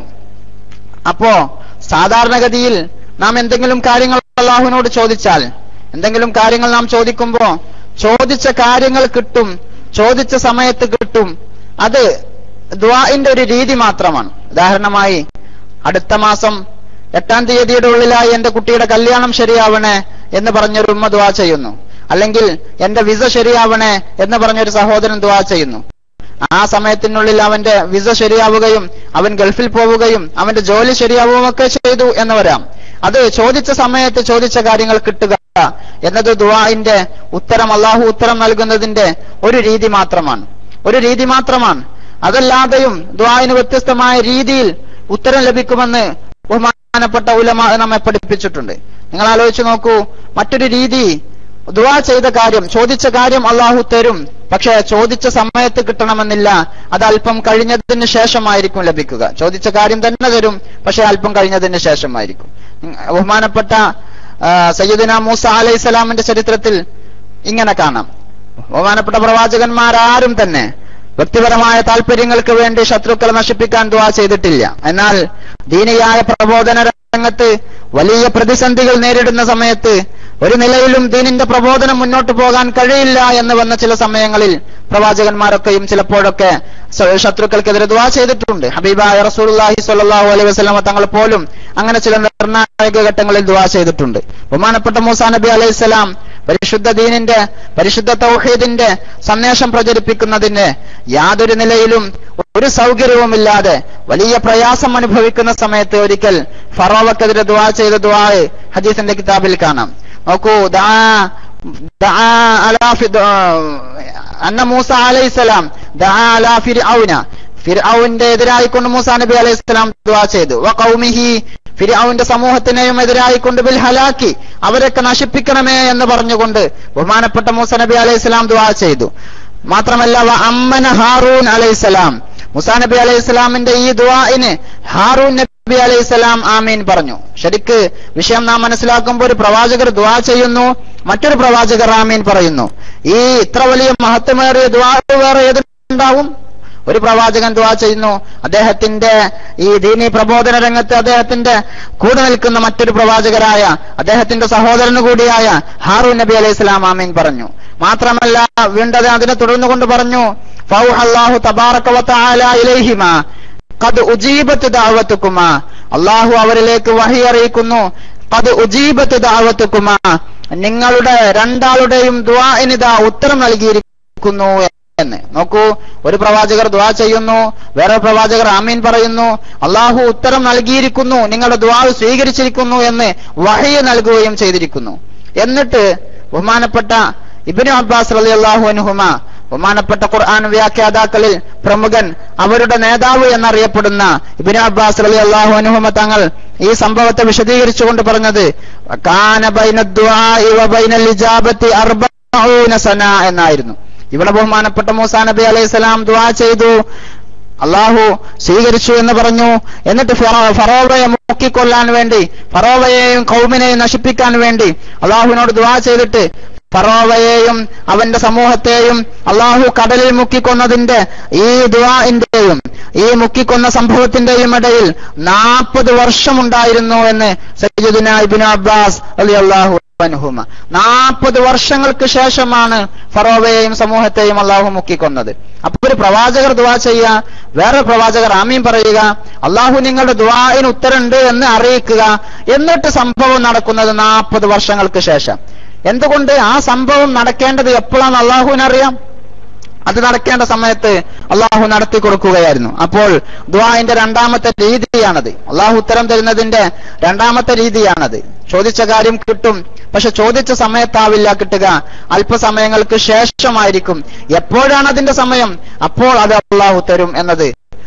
അപ്പോ സാധാരണഗതിയിൽ നാം എന്തെങ്കിലും കാര്യങ്ങൾ അള്ളാഹുവിനോട് ചോദിച്ചാൽ എന്തെങ്കിലും കാര്യങ്ങൾ നാം ചോദിക്കുമ്പോ ചോദിച്ച കാര്യങ്ങൾ കിട്ടും ചോദിച്ച സമയത്ത് കിട്ടും അത് ദ്വാഇന്റെ ഒരു രീതി മാത്രമാണ് ഉദാഹരണമായി അടുത്ത മാസം എട്ടാം തീയതിയുടെ ഉള്ളിലായി എന്റെ കുട്ടിയുടെ കല്യാണം ശരിയാവണേ എന്ന് പറഞ്ഞൊരു ഉമ്മ ദ്വാ ചെയ്യുന്നു അല്ലെങ്കിൽ എന്റെ വിസ ശരിയാവണേ എന്ന് പറഞ്ഞൊരു സഹോദരൻ ദ്വാ ചെയ്യുന്നു ആ സമയത്തിനുള്ളിൽ അവന്റെ വിസ ശരിയാവുകയും അവൻ ഗൾഫിൽ പോവുകയും അവന്റെ ജോലി ശരിയാവുകയൊക്കെ ചെയ്തു എന്ന് വരാം അത് ചോദിച്ച സമയത്ത് ചോദിച്ച കാര്യങ്ങൾ കിട്ടുക എന്നത് ദുവാഇന്റെ ഉത്തരം അള്ളാഹു ഉത്തരം നൽകുന്നതിന്റെ ഒരു രീതി മാത്രമാണ് ഒരു രീതി മാത്രമാണ് അതല്ലാതെയും ദ്വാഇന് വ്യത്യസ്തമായ രീതിയിൽ ഉത്തരം ലഭിക്കുമെന്ന് ബഹുമാനപ്പെട്ട ഉലമ നമ്മെ പഠിപ്പിച്ചിട്ടുണ്ട് നിങ്ങൾ ആലോചിച്ച് നോക്കൂ മറ്റൊരു രീതി ദുവാ ചെയ്ത കാര്യം ചോദിച്ച കാര്യം അള്ളാഹു തരും പക്ഷെ ചോദിച്ച സമയത്ത് കിട്ടണമെന്നില്ല അത് അല്പം കഴിഞ്ഞതിന് ശേഷമായിരിക്കും ലഭിക്കുക ചോദിച്ച കാര്യം തന്നെ തരും പക്ഷെ അല്പം കഴിഞ്ഞതിന് ശേഷമായിരിക്കും ബഹുമാനപ്പെട്ട സയ്യിദുന മൂസ അലൈഹി സ്വലാമിന്റെ ചരിത്രത്തിൽ ഇങ്ങനെ കാണാം ബഹുമാനപ്പെട്ട പ്രവാചകന്മാരാരും തന്നെ വ്യക്തിപരമായ താല്പര്യങ്ങൾക്ക് വേണ്ടി ശത്രുക്കളെ നശിപ്പിക്കാൻ ദുവാ ചെയ്തിട്ടില്ല എന്നാൽ ദീനിയായ പ്രബോധന രംഗത്ത് വലിയ പ്രതിസന്ധികൾ നേരിടുന്ന സമയത്ത് ഒരു നിലയിലും ദീനിന്റെ പ്രബോധനം മുന്നോട്ട് പോകാൻ കഴിയില്ല എന്ന് വന്ന ചില സമയങ്ങളിൽ പ്രവാചകന്മാരൊക്കെയും ചിലപ്പോഴൊക്കെ ശത്രുക്കൾക്കെതിരെ ദുവാ ചെയ്തിട്ടുണ്ട് ഹബീബായ റസൂലുള്ളാഹി സ്വല്ലല്ലാഹു അലൈഹി വസല്ലമ തങ്ങൾ പോലും അങ്ങനെ ചില നിർണായക ഘട്ടങ്ങളിൽ ദുവാ ചെയ്തിട്ടുണ്ട് ബഹുമാനപ്പെട്ട മൂസാ നബി അലൈഹിസ്സലാം പരിശുദ്ധ ദീനിന്റെ പരിശുദ്ധ തൗഹീദിന്റെ സന്ദേശം പ്രചരിപ്പിക്കുന്നതിന് യാതൊരു നിലയിലും ഒരു സൗകര്യവുമില്ലാതെ വലിയ പ്രയാസം അനുഭവിക്കുന്ന സമയത്ത് ഒരിക്കൽ ഫറോവക്കെതിരെ ദുവാ ചെയ്ത ദുവാ ഹദീസിന്റെ കിതാബിൽ കാണാം നോക്കൂ ദാ അന്ന മൂസ അലൈഹിസ്സലാം ദാ അലാ ഫിർഔന ഫിർഔന്റെ എതിരായിക്കൊണ്ട് മൂസാ നബി അലൈഹി സ്വലാം ദുവാ ചെയ്തു വ ഖൗമിഹി ഫിർഔന്റെ സമൂഹത്തിനെയും എതിരായിക്കൊണ്ട് ബിൽ ഹലാക്കി അവരൊക്കെ നശിപ്പിക്കണമേ എന്ന് പറഞ്ഞുകൊണ്ട് ബഹുമാനപ്പെട്ട മൂസ നബി അലൈഹി സ്വലാം ദുവാ ചെയ്തു മാത്രമല്ല വ അമ്മന ഹാറൂൻ അലൈഹി സ്വലാം മുസാ നബി അലൈഹി സ്വലാമിന്റെ ഈ ദുവാഇന് ഹാറൂൻ നബി അലൈഹി സ്വലാം ആമീൻ പറഞ്ഞു ശരിക്ക് വിഷയം നാം മനസ്സിലാക്കുമ്പോൾ ഒരു പ്രവാചകർ ദുവാ ചെയ്യുന്നു മറ്റൊരു പ്രവാചകർ ആമീൻ പറയുന്നു ഈ ഇത്ര വലിയ മഹത്വമേറിയ ദുവാ വേറെ ഏതുണ്ടാവും ഒരു പ്രവാചകൻ ദുവാ ചെയ്യുന്നു അദ്ദേഹത്തിന്റെ ഈ ദീനി പ്രബോധന രംഗത്ത് അദ്ദേഹത്തിന്റെ കൂടെ നിൽക്കുന്ന മറ്റൊരു പ്രവാചകരായ അദ്ദേഹത്തിന്റെ സഹോദരന് കൂടിയായ ഹാറൂൻ നബി അലൈഹി സ്വലാം ആമീൻ പറഞ്ഞു മാത്രമല്ല വീണ്ടത് അതിനെ തുടർന്നു കൊണ്ട് പറഞ്ഞു ഫൗഹല്ലാഹു തബാറക വതആല ഇലൈഹിമ ഖദ് ഉജീബത്ത് ദഅവത്തുകുമ അല്ലാഹു അവരിലേക്ക് വഹി അറിയിക്കുന്നു ഖദ് ഉജീബത്ത് ദഅവത്തുകുമ നിങ്ങളുടെ രണ്ടാളുടെയും ദുആഇനിതാ ഉത്തരം നൽകിയിരിക്കുന്നു എന്ന് നോക്കൂ ഒരു പ്രവാചകർ ദുആ ചെയ്യുന്നു വേറെ പ്രവാചകർ ആമീൻ പറയുന്നു അള്ളാഹു ഉത്തരം നൽകിയിരിക്കുന്നു നിങ്ങളുടെ ദുആ സ്വീകരിച്ചിരിക്കുന്നു എന്ന് വഹയ നൽകുകയും ചെയ്തിരിക്കുന്നു എന്നിട്ട് ബഹുമാനപ്പെട്ട ഇബിന് അബ്ബാസ് അലി അള്ളാഹു അനുഹുമ ബഹുമാനപ്പെട്ട ഖുർആൻ വ്യാഖ്യാതാക്കളിൽ പ്രമുഖൻ അവരുടെ നേതാവ് എന്നറിയപ്പെടുന്ന ഇബിന് അബ്ബാസ് അലി അള്ളാഹു അനുഹുമ തങ്ങൾ ഈ സംഭവത്തെ വിശദീകരിച്ചുകൊണ്ട് പറഞ്ഞത് കാന ബൈന ദുആഇ വ ബൈനൽ ഇജാബത്തി അർബഊന സന എന്നായിരുന്നു ഇവിടെ ബഹുമാനപ്പെട്ട മൂസാ നബി അലൈഹി സ്വലാം ദുആ ചെയ്തു അള്ളാഹു സ്വീകരിച്ചു എന്ന് പറഞ്ഞു എന്നിട്ട് ഫറോവയെ മുക്കിക്കൊല്ലാൻ വേണ്ടി ഫറോവയെയും കൗമിനെയും നശിപ്പിക്കാൻ വേണ്ടി അള്ളാഹുവിനോട് ദുആ ചെയ്തിട്ട് ഫറോവയെയും അവന്റെ സമൂഹത്തെയും അള്ളാഹു കടലിൽ മുക്കിക്കൊന്നതിന്റെ ഈ ദുആന്റെയും ഈ മുക്കിക്കൊന്ന സംഭവത്തിന്റെയും ഇടയിൽ നാൽപ്പത് വർഷമുണ്ടായിരുന്നു എന്ന് സയ്യിദുന ഇബ്നു അബ്ബാസ് അലി അള്ളാഹു അനുഹുമ നാൽപ്പത് വർഷങ്ങൾക്ക് ശേഷമാണ് ഫറോവയെയും സമൂഹത്തെയും അള്ളാഹു മുക്കിക്കൊന്നത് അപ്പൊ ഒരു പ്രവാചകർ ദുവാ ചെയ്യുക വേറെ പ്രവാചകർ ആമീൻ പറയുക അള്ളാഹു നിങ്ങളുടെ ദുവായിന് ഉത്തരണ്ട് എന്ന് അറിയിക്കുക എന്നിട്ട് സംഭവം നടക്കുന്നത് നാൽപ്പത് വർഷങ്ങൾക്ക് ശേഷം എന്തുകൊണ്ട് ആ സംഭവം നടക്കേണ്ടത് എപ്പോഴാണ് അള്ളാഹുവിനറിയാം അത് നടക്കേണ്ട സമയത്ത് അള്ളാഹു നടത്തി കൊടുക്കുകയായിരുന്നു അപ്പോൾ ദുആന്റെ രണ്ടാമത്തെ രീതിയാണത് അള്ളാഹു ഉത്തരം തരുന്നതിന്റെ രണ്ടാമത്തെ രീതിയാണത് ചോദിച്ച കാര്യം കിട്ടും പക്ഷെ ചോദിച്ച സമയത്താവില്ല കിട്ടുക അല്പസമയങ്ങൾക്ക് ശേഷമായിരിക്കും എപ്പോഴാണ് അതിന്റെ സമയം അപ്പോൾ അത് അള്ളാഹു തരും എന്നത്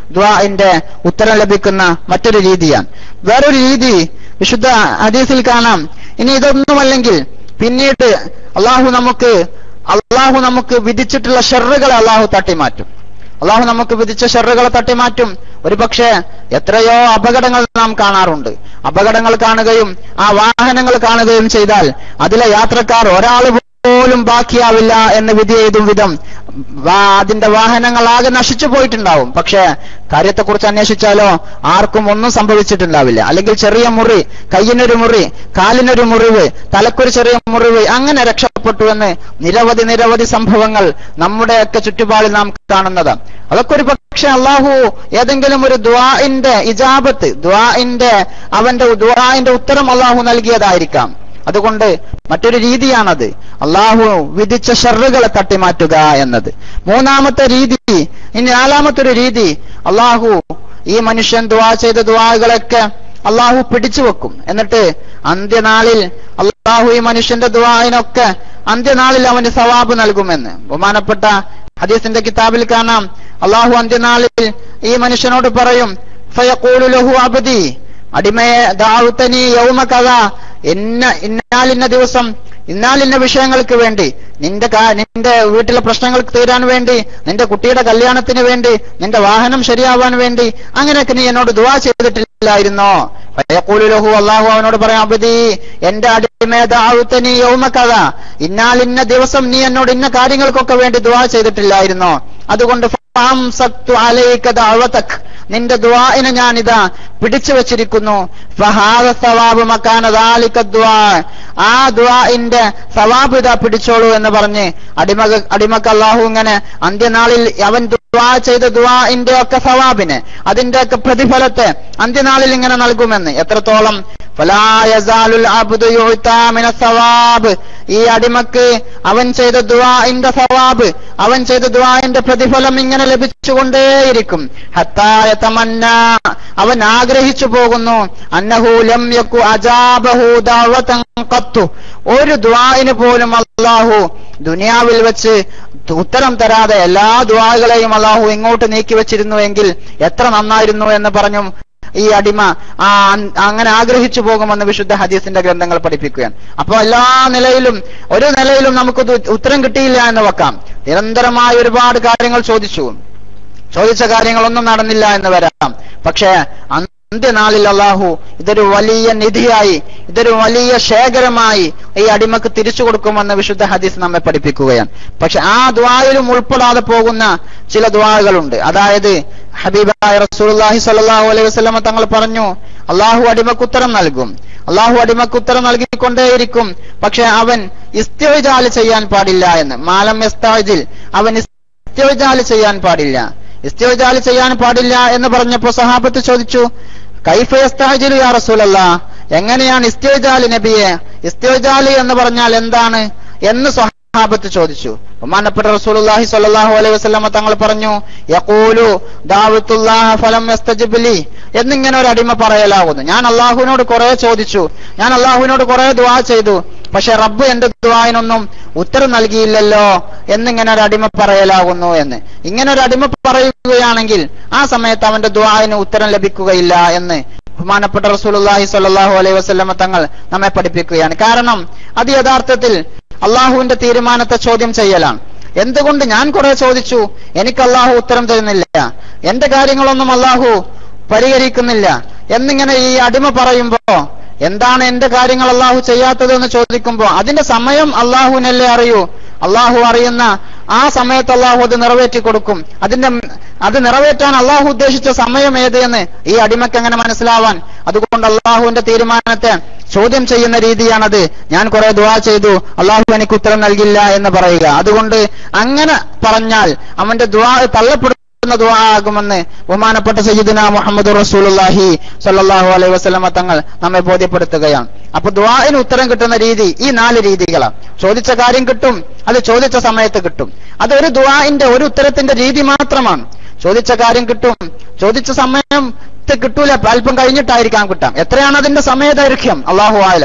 ദ്വാന്റെ ഉത്തരം ലഭിക്കുന്ന മറ്റൊരു രീതിയാണ് വേറൊരു രീതി വിശുദ്ധ ഹദീസിൽ കാണാം ഇനി ഇതൊന്നുമല്ലെങ്കിൽ പിന്നീട് അള്ളാഹു നമുക്ക് അള്ളാഹു നമുക്ക് വിധിച്ചിട്ടുള്ള ഷെറുകളെ അള്ളാഹു തട്ടിമാറ്റും അള്ളാഹു നമുക്ക് വിധിച്ച ഷെറുകളെ തട്ടിമാറ്റും ഒരുപക്ഷെ എത്രയോ അപകടങ്ങൾ നാം കാണാറുണ്ട് അപകടങ്ങൾ കാണുകയും ആ വാഹനങ്ങൾ കാണുകയും ചെയ്താൽ അതിലെ യാത്രക്കാർ ഒരാൾ പോലും ബാക്കിയാവില്ല എന്ന് വിധി എഴുതും വിധം വാ- അതിന്റെ വാഹനങ്ങൾ ആകെ നശിച്ചു പോയിട്ടുണ്ടാവും പക്ഷേ കാര്യത്തെക്കുറിച്ച് അന്വേഷിച്ചാലോ ആർക്കും ഒന്നും സംഭവിച്ചിട്ടുണ്ടാവില്ല അല്ലെങ്കിൽ ചെറിയ മുറി കയ്യിനൊരു മുറി കാലിനൊരു മുറിവ് തലക്കൊരു ചെറിയ മുറിവ് അങ്ങനെ രക്ഷപ്പെട്ടു എന്ന് നിരവധി നിരവധി സംഭവങ്ങൾ നമ്മുടെയൊക്കെ ചുറ്റുപാടിൽ നാം കാണുന്നത് അതൊക്കെ ഒരു പക്ഷെ അള്ളാഹു ഏതെങ്കിലും ഒരു ദ്വാഇന്റെ ഇജാബത്ത് ദ്വാഇന്റെ അവന്റെ ദ്വാഇന്റെ ഉത്തരം അള്ളാഹു നൽകിയതായിരിക്കാം അതുകൊണ്ട് മറ്റൊരു രീതിയാണത് അള്ളാഹു വിധിച്ച ഷറുകളെ തട്ടിമാറ്റുക എന്നത് മൂന്നാമത്തെ രീതി ഇനി നാലാമത്തെ ഒരു രീതി അള്ളാഹു ഈ മനുഷ്യൻ ദുവാ ചെയ്ത ദുവാകളൊക്കെ അള്ളാഹു പിടിച്ചു വെക്കും എന്നിട്ട് അന്ത്യനാളിൽ അള്ളാഹു ഈ മനുഷ്യന്റെ ദുവാവിനൊക്കെ അന്ത്യനാളിൽ അവന് സവാബ് നൽകുമെന്ന് ബഹുമാനപ്പെട്ട ഹദീസിന്റെ കിതാബിൽ കാണാം അള്ളാഹു അന്ത്യനാളിൽ ഈ മനുഷ്യനോട് പറയും ഫയഖൂലു ലഹു അബ്ദി അടിമയെ ദാവുത്തനി യൗമ കഥ ഇന്ന ഇന്നാലിന്ന ദിവസം ഇന്നാലിന്ന വിഷയങ്ങൾക്ക് വേണ്ടി നിന്റെ കാ- നിന്റെ വീട്ടിലെ പ്രശ്നങ്ങൾക്ക് തീരാൻ വേണ്ടി നിന്റെ കുട്ടിയുടെ കല്യാണത്തിന് വേണ്ടി നിന്റെ വാഹനം ശരിയാവാൻ വേണ്ടി അങ്ങനെയൊക്കെ നീ എന്നോട് ദുവാ ചെയ്തിട്ടില്ലായിരുന്നോ ഫയഖൂലു ലഹു അള്ളാഹു അവനോട് പറയാം അബദി എന്റെ അടിമയെ ദാവുത്തനി യൗമ കഥ ഇന്നാലിന്ന ദിവസം നീ എന്നോട് ഇന്ന കാര്യങ്ങൾക്കൊക്കെ വേണ്ടി ദുവാ ചെയ്തിട്ടില്ലായിരുന്നോ അതുകൊണ്ട് ഫാംസക്തു അലൈക ദഅവതക് നിന്റെ ദുആഇനെ ഞാനിതാ പിടിച്ചു വച്ചിരിക്കുന്നു ഫഹാദ സവാബ് മക്കാന ദാലിക ദുആ ആ ദുആഇന്റെ സവാബ് ഇതാ പിടിച്ചോളൂ എന്ന് പറഞ്ഞ് അടിമ അടിമക്ക് അല്ലാഹു ഇങ്ങനെ അന്ത്യനാളിൽ അവൻ ദുആ ചെയ്ത ദുആഇന്റെ ഒക്കെ സവാബിനെ അതിന്റെ ഒക്കെ പ്രതിഫലത്തെ അന്ത്യനാളിൽ ഇങ്ങനെ നൽകുമെന്ന് എത്രത്തോളം ഫലാ യസാലുൽ അബ്ദു യുഅ്താ മിന സവാബ് ഈ അടിമക്ക് അവൻ ചെയ്ത ദുആഇന്റെ സവാബ് അവൻ ചെയ്ത ദുആഇന്റെ പ്രതിഫലം ഇങ്ങനെ ലഭിച്ചുകൊണ്ടേയിരിക്കും ഹത്തായ തമന്ന അവൻ ആഗ്രഹിച്ചു പോകുന്നു അന്നഹു ലം യക്കു അജാബഹു ദഅവതൻ ഖത്തു ഒരു ദുആഇന് പോലും അല്ലാഹു ദുനിയാവിൽ വെച്ച് ഉത്തരം തരാതെ എല്ലാ ദുആകളെയും അല്ലാഹു ഇങ്ങോട്ട് നീക്കി വെച്ചിരുന്നുവെങ്കിൽ എത്ര നന്നായിരുന്നു എന്ന് പറഞ്ഞു ഈ അടിമ ആ അൻ- അങ്ങനെ ആഗ്രഹിച്ചു പോകുമെന്ന് വിശുദ്ധ ഹദീസിന്റെ ഗ്രന്ഥങ്ങൾ പഠിപ്പിക്കുകയാണ് അപ്പൊ എല്ലാ നിലയിലും ഒരു നിലയിലും നമുക്ക് ഇത് ഉത്തരം കിട്ടിയില്ല എന്ന് വെക്കാം നിരന്തരമായ ഒരുപാട് കാര്യങ്ങൾ ചോദിച്ചു ചോദിച്ച കാര്യങ്ങളൊന്നും നടന്നില്ല എന്ന് വരാം പക്ഷേ അന്ത്യനാളിൽ അള്ളാഹു ഇതൊരു വലിയ നിധിയായി ഇതൊരു വലിയ ശേഖരമായി ഈ അടിമക്ക് തിരിച്ചു കൊടുക്കുമെന്ന് വിശുദ്ധ ഹദീസ് നമ്മെ പഠിപ്പിക്കുകയാണ് പക്ഷെ ആ ദ്വായിലും ഉൾപ്പെടാതെ പോകുന്ന ചില ദ്വാകളുണ്ട് അതായത് ഹബീബായ റസൂലുള്ളാഹി സ്വല്ലല്ലാഹു അലൈഹി വസല്ലമ തങ്ങൾ പറഞ്ഞു അള്ളാഹു അടിമക്ക് ഉത്തരം നൽകും അള്ളാഹു അടിമക്ക് ഉത്തരം നൽകിക്കൊണ്ടേയിരിക്കും പക്ഷെ അവൻ ഇസ്തിജാല് ചെയ്യാൻ പാടില്ല എന്ന് മാലം എസ്താജിൽ അവൻ ഇസ്തിജാല് ചെയ്യാൻ പാടില്ല ഇസ്തിജാല് ചെയ്യാൻ പാടില്ല എന്ന് പറഞ്ഞപ്പോ സഹാബത്ത് ചോദിച്ചു കൈഫ യസ്താജിലു യാ റസൂലല്ലാ എങ്ങനെയാണ് ഇസ്തിജാല് നബിയെ ഇസ്തിജാല് എന്ന് പറഞ്ഞാൽ എന്താണ് എന്ന് സ്വഹാബത്ത് ചോദിച്ചു ബഹുമാനപ്പെട്ട റസൂലുള്ളാഹി സ്വല്ലല്ലാഹു അലൈഹി വസല്ലമ തങ്ങൾ പറഞ്ഞു യഖൂലു ദാവത്തുല്ലാഹ ഫലം യസ്തജിബ് ലി എന്നിങ്ങനെ ഒരു അടിമ പറയലാകുന്നു ഞാൻ അള്ളാഹുവിനോട് കുറെ ചോദിച്ചു ഞാൻ അള്ളാഹുവിനോട് കുറെ ദുആ ചെയ്തു പക്ഷെ റബ്ബ് എന്റെ ദുആയിനൊന്നും ഉത്തരം നൽകിയില്ലല്ലോ എന്നിങ്ങനെ ഒരു അടിമ പറയലാകുന്നു എന്ന് ഇങ്ങനെ ഒരു അടിമ പറയുകയാണെങ്കിൽ ആ സമയത്ത് അവന്റെ ദുആയിന് ഉത്തരം ലഭിക്കുകയില്ല എന്ന് ബഹുമാനപ്പെട്ട റസൂലുള്ളാഹി സ്വല്ലല്ലാഹു അലൈഹി വസല്ലമ തങ്ങൾ നമ്മെ പഠിപ്പിക്കുകയാണ് കാരണം അത് യഥാർത്ഥത്തിൽ അള്ളാഹുവിന്റെ തീരുമാനത്തെ ചോദ്യം ചെയ്യലാണ് എന്തുകൊണ്ട് ഞാൻ കുറെ ചോദിച്ചു എനിക്ക് അള്ളാഹു ഉത്തരം തരുന്നില്ല എന്റെ കാര്യങ്ങളൊന്നും അള്ളാഹു പരിഹരിക്കുന്നില്ല എന്നിങ്ങനെ ഈ അടിമ പറയുമ്പോ എന്താണ് എന്റെ കാര്യങ്ങൾ അള്ളാഹു ചെയ്യാത്തത് എന്ന് ചോദിക്കുമ്പോ അതിന്റെ സമയം അള്ളാഹുവിനല്ലേ അറിയൂ അള്ളാഹു അറിയുന്ന ആ സമയത്ത് അള്ളാഹു അത് നിറവേറ്റി കൊടുക്കും അതിന്റെ അത് നിറവേറ്റാൻ അള്ളാഹു ഉദ്ദേശിച്ച സമയം ഏത് എന്ന് ഈ അടിമയ്ക്ക് അങ്ങനെ മനസ്സിലാവാൻ അതുകൊണ്ട് അള്ളാഹുവിന്റെ തീരുമാനത്തെ ചോദ്യം ചെയ്യുന്ന രീതിയാണത് ഞാൻ കുറെ ദുവാ ചെയ്തു അള്ളാഹു എനിക്ക് ഉത്തരം നൽകില്ല എന്ന് പറയുക അതുകൊണ്ട് അങ്ങനെ പറഞ്ഞാൽ അവന്റെ ദുവാ തള്ളപ്പെടും ുന്ന ദുആ ആകുമെന്ന് ബഹുമാനപ്പെട്ട സയ്യിദുന മുഹമ്മദ് റസൂലുള്ളാഹി സ്വല്ലല്ലാഹു അലൈഹി വസല്ലമ തങ്ങൾ നമ്മെ ബോധ്യപ്പെടുത്തുകയാണ് അപ്പൊ ദുആന് ഉത്തരം കിട്ടുന്ന രീതി ഈ നാല് രീതികളാണ് ചോദിച്ച കാര്യം കിട്ടും അത് ചോദിച്ച സമയത്ത് കിട്ടും അത് ഒരു ദുആന്റെ ഒരു ഉത്തരത്തിന്റെ രീതി മാത്രമാണ് ചോദിച്ച കാര്യം കിട്ടും ചോദിച്ച സമയം കിട്ടൂല അല്പം കഴിഞ്ഞിട്ടായിരിക്കാം കിട്ടാം എത്രയാണ് അതിന്റെ സമയദൈർഘ്യം അള്ളാഹു ആയാലും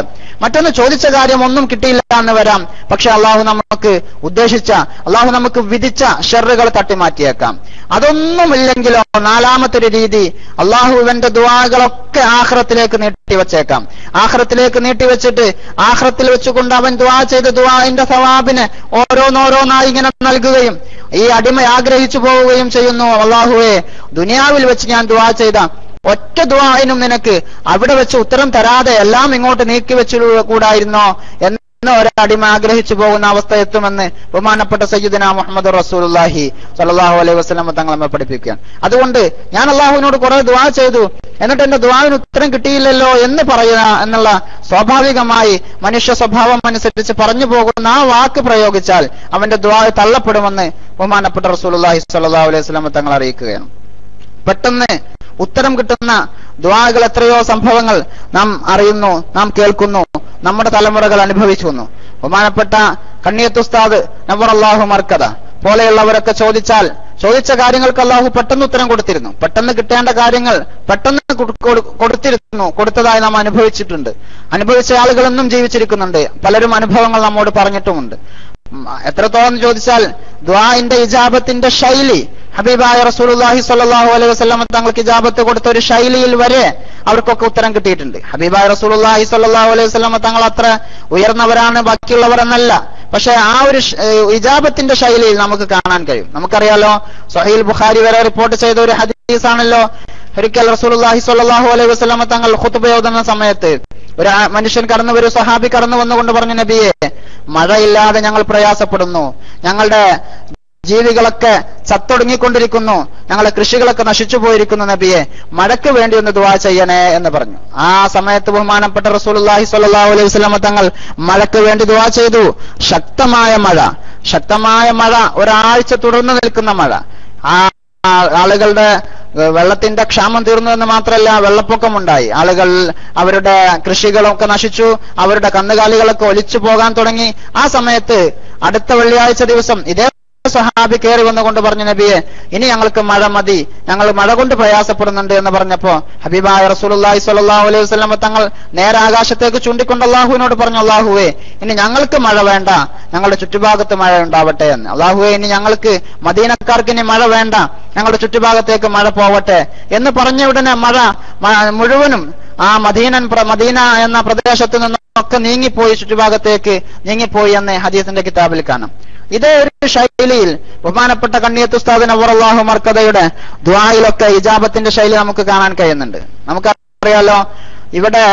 മറ്റൊന്ന് ചോദിച്ച കാര്യം ഒന്നും കിട്ടിയില്ല എന്ന് വരാം പക്ഷെ അള്ളാഹു നമുക്ക് ഉദ്ദേശിച്ച അള്ളാഹു നമുക്ക് വിധിച്ച ഷെറുകൾ തട്ടിമാറ്റിയേക്കാം അതൊന്നുമില്ലെങ്കിലോ നാലാമത്തെ ഒരു രീതി അള്ളാഹുവിന്റെ ദുവാകളൊക്കെ ആഹ്റത്തിലേക്ക് നീട്ടിവെച്ചേക്കാം ആഹ്റത്തിലേക്ക് നീട്ടിവെച്ചിട്ട് ആഹ്റത്തിൽ വെച്ചുകൊണ്ട് അവൻ ദുവാ ചെയ്ത ദുവാന്റെ സവാബിന് ഓരോന്നോരോന്നായി ഇങ്ങനെ നൽകുകയും ഈ അടിമ ആഗ്രഹിച്ചു പോവുകയും ചെയ്യുന്നു അള്ളാഹുവെ ദുനിയാവിൽ വെച്ച് ഞാൻ ദുവാ ചെയ്ത ഒറ്റ ദുവായിനും നിനക്ക് അവിടെ വെച്ച് ഉത്തരം തരാതെ എല്ലാം ഇങ്ങോട്ട് നീക്കി വെച്ചു കൂടായിരുന്നോ എന്ന് ഒരടിമ ആഗ്രഹിച്ചു പോകുന്ന അവസ്ഥ എത്തുമെന്ന് ബഹുമാനപ്പെട്ട സയ്യിദന മുഹമ്മദ് റസൂലുല്ലാഹി സല്ലാഹു അലൈഹി വസ്ലം തങ്ങൾ നമ്മെ പഠിപ്പിക്കുകയാണ് അതുകൊണ്ട് ഞാൻ അള്ളാഹുവിനോട് കുറെ ദുവാ ചെയ്തു എന്നിട്ട് എന്റെ ദുവാവിന് ഉത്തരം കിട്ടിയില്ലല്ലോ എന്ന് പറയുക എന്നുള്ള സ്വാഭാവികമായി മനുഷ്യ സ്വഭാവം അനുസരിച്ച് പറഞ്ഞു പോകുന്ന ആ വാക്ക് പ്രയോഗിച്ചാൽ അവന്റെ ദുവാ തള്ളപ്പെടുമെന്ന് ബഹുമാനപ്പെട്ട റസൂലുല്ലാഹി സല്ലാഹു അലൈഹി വസ്ലം തങ്ങൾ അറിയിക്കുകയാണ് പെട്ടെന്ന് ഉത്തരം കിട്ടുന്ന ദ്വാകൾ എത്രയോ സംഭവങ്ങൾ നാം അറിയുന്നു നാം കേൾക്കുന്നു നമ്മുടെ തലമുറകൾ അനുഭവിച്ചു വന്നു ബഹുമാനപ്പെട്ട കണ്ണിയത്തുസ്താദ് നവർ അള്ളാഹു മർക്കത പോലെയുള്ളവരൊക്കെ ചോദിച്ചാൽ ചോദിച്ച കാര്യങ്ങൾക്ക് അള്ളാഹു പെട്ടെന്ന് ഉത്തരം കൊടുത്തിരുന്നു പെട്ടെന്ന് കിട്ടേണ്ട കാര്യങ്ങൾ പെട്ടെന്ന് കൊടുത്തിരുന്നു കൊടുത്തതായി നാം അനുഭവിച്ചിട്ടുണ്ട് അനുഭവിച്ച ആളുകളൊന്നും ജീവിച്ചിരിക്കുന്നുണ്ട് പലരും അനുഭവങ്ങൾ നമ്മോട് പറഞ്ഞിട്ടുമുണ്ട് എത്രത്തോളം ചോദിച്ചാൽ ദ്വാന്റെ ഇജാബത്തിന്റെ ശൈലി ഹബീബായ റസൂലുള്ളാഹി സ്വല്ലല്ലാഹു അലൈഹി വസല്ലം തങ്ങൾക്ക് ഇജാബത്ത് കൊടുത്ത ഒരു ശൈലിയിൽ വരെ അവർക്കൊക്കെ ഉത്തരം കിട്ടിയിട്ടുണ്ട് ഹബീബായ റസൂലുള്ളാഹി സ്വല്ലല്ലാഹു അലൈഹി വസല്ലം തങ്ങൾ അത്ര ഉയർന്നവരാണ് ബാക്കിയുള്ളവർ എന്നല്ല പക്ഷെ ആ ഒരു ഇജാബത്തിന്റെ ശൈലിയിൽ നമുക്ക് കാണാൻ കഴിയും നമുക്കറിയാലോ സഹീൽ ബുഖാരി വരെ റിപ്പോർട്ട് ചെയ്ത ഒരു ഹദീസാണല്ലോ ഒരിക്കൽ റസൂലുള്ളാഹി സ്വല്ലല്ലാഹു അലൈഹി വസല്ലം തങ്ങൾ ഖുത്ബ ഓതുന്ന സമയത്ത് ഒരു മനുഷ്യൻ കടന്നു വരും സഹാബി കടന്നു വന്നുകൊണ്ട് പറഞ്ഞു നബിയെ മഴയില്ലാതെ ഞങ്ങൾ പ്രയാസപ്പെടുന്നു ഞങ്ങളുടെ ജീവികളൊക്കെ ചത്തൊടുങ്ങിക്കൊണ്ടിരിക്കുന്നു ഞങ്ങളെ കൃഷികളൊക്കെ നശിച്ചു പോയിരിക്കുന്നു നബിയെ മഴയ്ക്ക് വേണ്ടി ഒന്ന് ദുവാ ചെയ്യണേ എന്ന് പറഞ്ഞു ആ സമയത്ത് ബഹുമാനപ്പെട്ട റസൂലുള്ളാഹി സ്വല്ലല്ലാഹു അലൈഹി വസല്ലം തങ്ങൾ മഴയ്ക്ക് വേണ്ടി ദുവാ ചെയ്തു ശക്തമായ മഴ ശക്തമായ മഴ ഒരാഴ്ച തുടർന്ന് നിൽക്കുന്ന മഴ ആ ആളുകളുടെ വെള്ളത്തിന്റെ ക്ഷാമം തീർന്നു എന്ന് മാത്രമല്ല വെള്ളപ്പൊക്കമുണ്ടായി ആളുകൾ അവരുടെ കൃഷികളൊക്കെ നശിച്ചു അവരുടെ കന്നുകാലികളൊക്കെ ഒലിച്ചു പോകാൻ തുടങ്ങി ആ സമയത്ത് അടുത്ത വെള്ളിയാഴ്ച ദിവസം ഇതേ സഹാബി കയറി വന്നുകൊണ്ട് പറഞ്ഞു നബിയെ ഇനി ഞങ്ങൾക്ക് മഴ മതി ഞങ്ങൾ മഴ കൊണ്ട് പ്രയാസപ്പെടുന്നുണ്ട് എന്ന് പറഞ്ഞപ്പോ ഹബീബായ റസൂലുള്ളാഹി സ്വല്ലല്ലാഹു അലൈഹി വസല്ലം തങ്ങൾ നേരെ ആകാശത്തേക്ക് ചൂണ്ടിക്കൊണ്ട് അള്ളാഹുവിനോട് പറഞ്ഞു അള്ളാഹുവേ ഇനി ഞങ്ങൾക്ക് മഴ വേണ്ട ഞങ്ങളുടെ ചുറ്റുഭാഗത്ത് മഴ ഉണ്ടാവട്ടെ എന്ന് അള്ളാഹുവെ ഇനി ഞങ്ങൾക്ക് മദീനക്കാർക്ക് ഇനി മഴ വേണ്ട ഞങ്ങളുടെ ചുറ്റുഭാഗത്തേക്ക് മഴ പോവട്ടെ എന്ന് പറഞ്ഞ ഉടനെ മഴ മുഴുവനും ആ മദീനൻ മദീന എന്ന പ്രദേശത്ത് നിന്നൊക്കെ നീങ്ങിപ്പോയി ചുറ്റുഭാഗത്തേക്ക് നീങ്ങിപ്പോയി എന്ന് ഹദീസിന്റെ കിതാബിൽ കാണാം ഇതേ ഒരു ശൈലിയിൽ ബഹുമാനപ്പെട്ട കണ്ണിയത്തുസ്താദ് നവറല്ലാഹു മർക്കതയുടെ ദ്വായിലൊക്കെ ഇജാബത്തിന്റെ ശൈലി നമുക്ക് കാണാൻ കഴിയുന്നുണ്ട് നമുക്കറിയാലോ ഇവിടെ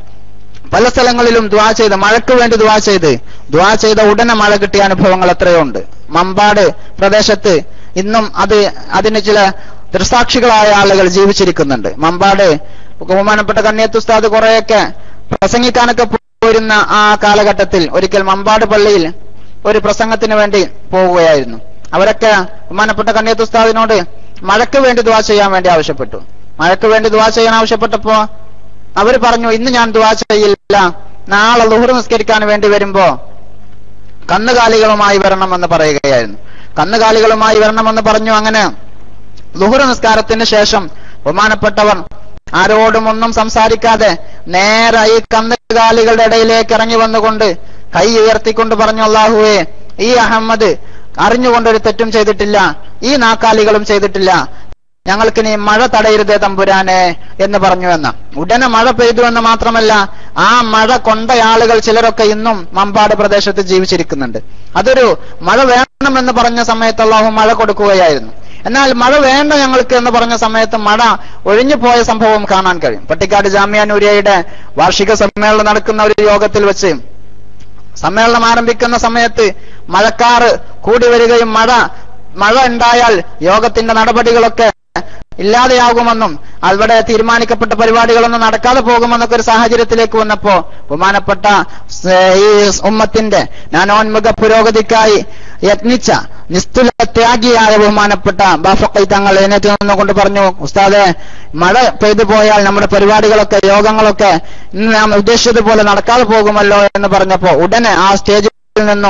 പല സ്ഥലങ്ങളിലും ദ്വാ ചെയ്ത് മഴയ്ക്ക് വേണ്ടി ദ്വാ ചെയ്ത് ദ്വാ ചെയ്ത ഉടനെ മഴ കിട്ടിയ അനുഭവങ്ങൾ എത്രയോ ഉണ്ട് മമ്പാട് പ്രദേശത്ത് ഇന്നും അത് അതിന് ചില ദൃസാക്ഷികളായ ആളുകൾ ജീവിച്ചിരിക്കുന്നുണ്ട് മമ്പാട് ബഹുമാനപ്പെട്ട കണ്ണിയത്തുസ്താദ് കുറെയൊക്കെ പ്രസംഗിക്കാനൊക്കെ പോയിരുന്ന ആ കാലഘട്ടത്തിൽ ഒരിക്കൽ മമ്പാട് പള്ളിയിൽ ഒരു പ്രസംഗത്തിന് വേണ്ടി പോവുകയായിരുന്നു അവരൊക്കെ ബഹുമാനപ്പെട്ട കണ്ണിയത്തുസ്താദിനോട് മഴയ്ക്ക് വേണ്ടി ദുവാ ചെയ്യാൻ വേണ്ടി ആവശ്യപ്പെട്ടു മഴയ്ക്ക് വേണ്ടി ദുവാ ചെയ്യാൻ ആവശ്യപ്പെട്ടപ്പോ അവർ പറഞ്ഞു ഇന്ന് ഞാൻ ദുവാ ചെയ്യില്ല നാളെ ലുഹർ നിസ്കരിക്കാൻ വേണ്ടി വരുമ്പോ കന്നുകാലികളുമായി വരണമെന്ന് പറയുകയായിരുന്നു കന്നുകാലികളുമായി വരണമെന്ന് പറഞ്ഞു അങ്ങനെ ലുഹുർ നിസ്കാരത്തിന് ശേഷം ബഹുമാനപ്പെട്ടവർ ആരോടും ഒന്നും സംസാരിക്കാതെ നേരെ ഈ കന്നുകാലികളുടെ ഇടയിലേക്ക് ഇറങ്ങി വന്നുകൊണ്ട് കൈ ഉയർത്തിക്കൊണ്ട് പറഞ്ഞു അള്ളാഹുവേ ഈ അഹമ്മദ് അറിഞ്ഞുകൊണ്ടൊരു തെറ്റും ചെയ്തിട്ടില്ല ഈ നാക്കാലികളും ചെയ്തിട്ടില്ല ഞങ്ങൾക്ക് നീ മഴ തടയരുതേ തമ്പുരാനെ എന്ന് പറഞ്ഞു എന്ന ഉടനെ മഴ പെയ്തു എന്ന് മാത്രമല്ല ആ മഴ കൊണ്ട ആളുകൾ ചിലരൊക്കെ ഇന്നും മമ്പാട് പ്രദേശത്ത് ജീവിച്ചിരിക്കുന്നുണ്ട് അതൊരു മഴ വേണമെന്ന് പറഞ്ഞ സമയത്ത് അള്ളാഹു മഴ കൊടുക്കുകയായിരുന്നു എന്നാൽ മഴ വേണ്ട ഞങ്ങൾക്ക് എന്ന് പറഞ്ഞ സമയത്ത് മഴ ഒഴിഞ്ഞു പോയ സംഭവം കാണാൻ കഴിയും പട്ടിക്കാട് ജാമ്യ നൂരിയയുടെ വാർഷിക സമ്മേളനം നടക്കുന്ന ഒരു യോഗത്തിൽ വെച്ച് സമ്മേളനം ആരംഭിക്കുന്ന സമയത്ത് മഴക്കാറ് കൂടി വരികയും മഴ മഴ ഉണ്ടായാൽ യോഗത്തിന്റെ നടപടികളൊക്കെ ഇല്ലാതെയാകുമെന്നും അവിടെ തീരുമാനിക്കപ്പെട്ട പരിപാടികളൊന്നും നടക്കാതെ പോകുമെന്നൊക്കെ ഒരു സാഹചര്യത്തിലേക്ക് വന്നപ്പോ ബഹുമാനപ്പെട്ട ഈ ഉമ്മത്തിന്റെ നാനോന്മുഖ പുരോഗതിക്കായി യത്നിച്ച നിസ്തുല ത്യാഗിയായ ബഹുമാനപ്പെട്ട ബാഫക്കൈ തങ്ങൾ എഴുന്നേറ്റ് നിന്നുകൊണ്ട് പറഞ്ഞു ഉസ്താദെ മഴ പെയ്തു പോയാൽ നമ്മുടെ പരിപാടികളൊക്കെ യോഗങ്ങളൊക്കെ ഇന്ന് നാം ഉദ്ദേശിച്ചതുപോലെ നടക്കാതെ പോകുമല്ലോ എന്ന് പറഞ്ഞപ്പോ ഉടനെ ആ സ്റ്റേജിൽ നിന്നും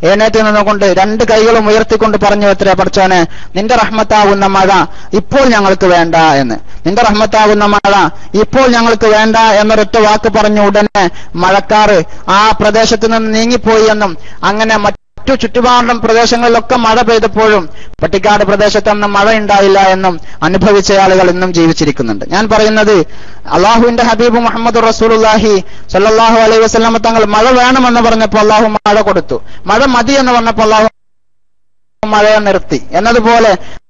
എഴുന്നേറ്റ് നിന്നുകൊണ്ട് രണ്ട് കൈകളും ഉയർത്തിക്കൊണ്ട് പറഞ്ഞു എത്ര പഠിച്ചോനെ നിന്റെ റഹ്മത്താകുന്ന മഴ ഇപ്പോൾ ഞങ്ങൾക്ക് വേണ്ട എന്ന് നിന്റെ റഹ്മത്താകുന്ന മഴ ഇപ്പോൾ ഞങ്ങൾക്ക് വേണ്ട എന്നൊരൊറ്റ വാക്ക് പറഞ്ഞു ഉടനെ മഴക്കാറ് ആ പ്രദേശത്ത് നിന്ന് നീങ്ങിപ്പോയി എന്നും അങ്ങനെ മറ്റു ചുറ്റുപാടും പ്രദേശങ്ങളിലൊക്കെ മഴ പെയ്തപ്പോഴും പട്ടിക്കാട് പ്രദേശത്തൊന്നും മഴ ഉണ്ടായില്ല എന്നും അനുഭവിച്ച ആളുകൾ ഇന്നും ജീവിച്ചിരിക്കുന്നുണ്ട് ഞാൻ പറയുന്നത് അള്ളാഹുവിന്റെ ഹബീബ് മുഹമ്മദ് റസൂലുല്ലാഹി സല്ലാഹു അലൈഹി വസ്ലാമ തങ്ങൾ മഴ വേണമെന്ന് പറഞ്ഞപ്പോൾ അള്ളാഹു മഴ കൊടുത്തു മഴ മതി എന്ന് പറഞ്ഞപ്പോൾ അള്ളാഹു മഴയെ നിർത്തി എന്നതുപോലെ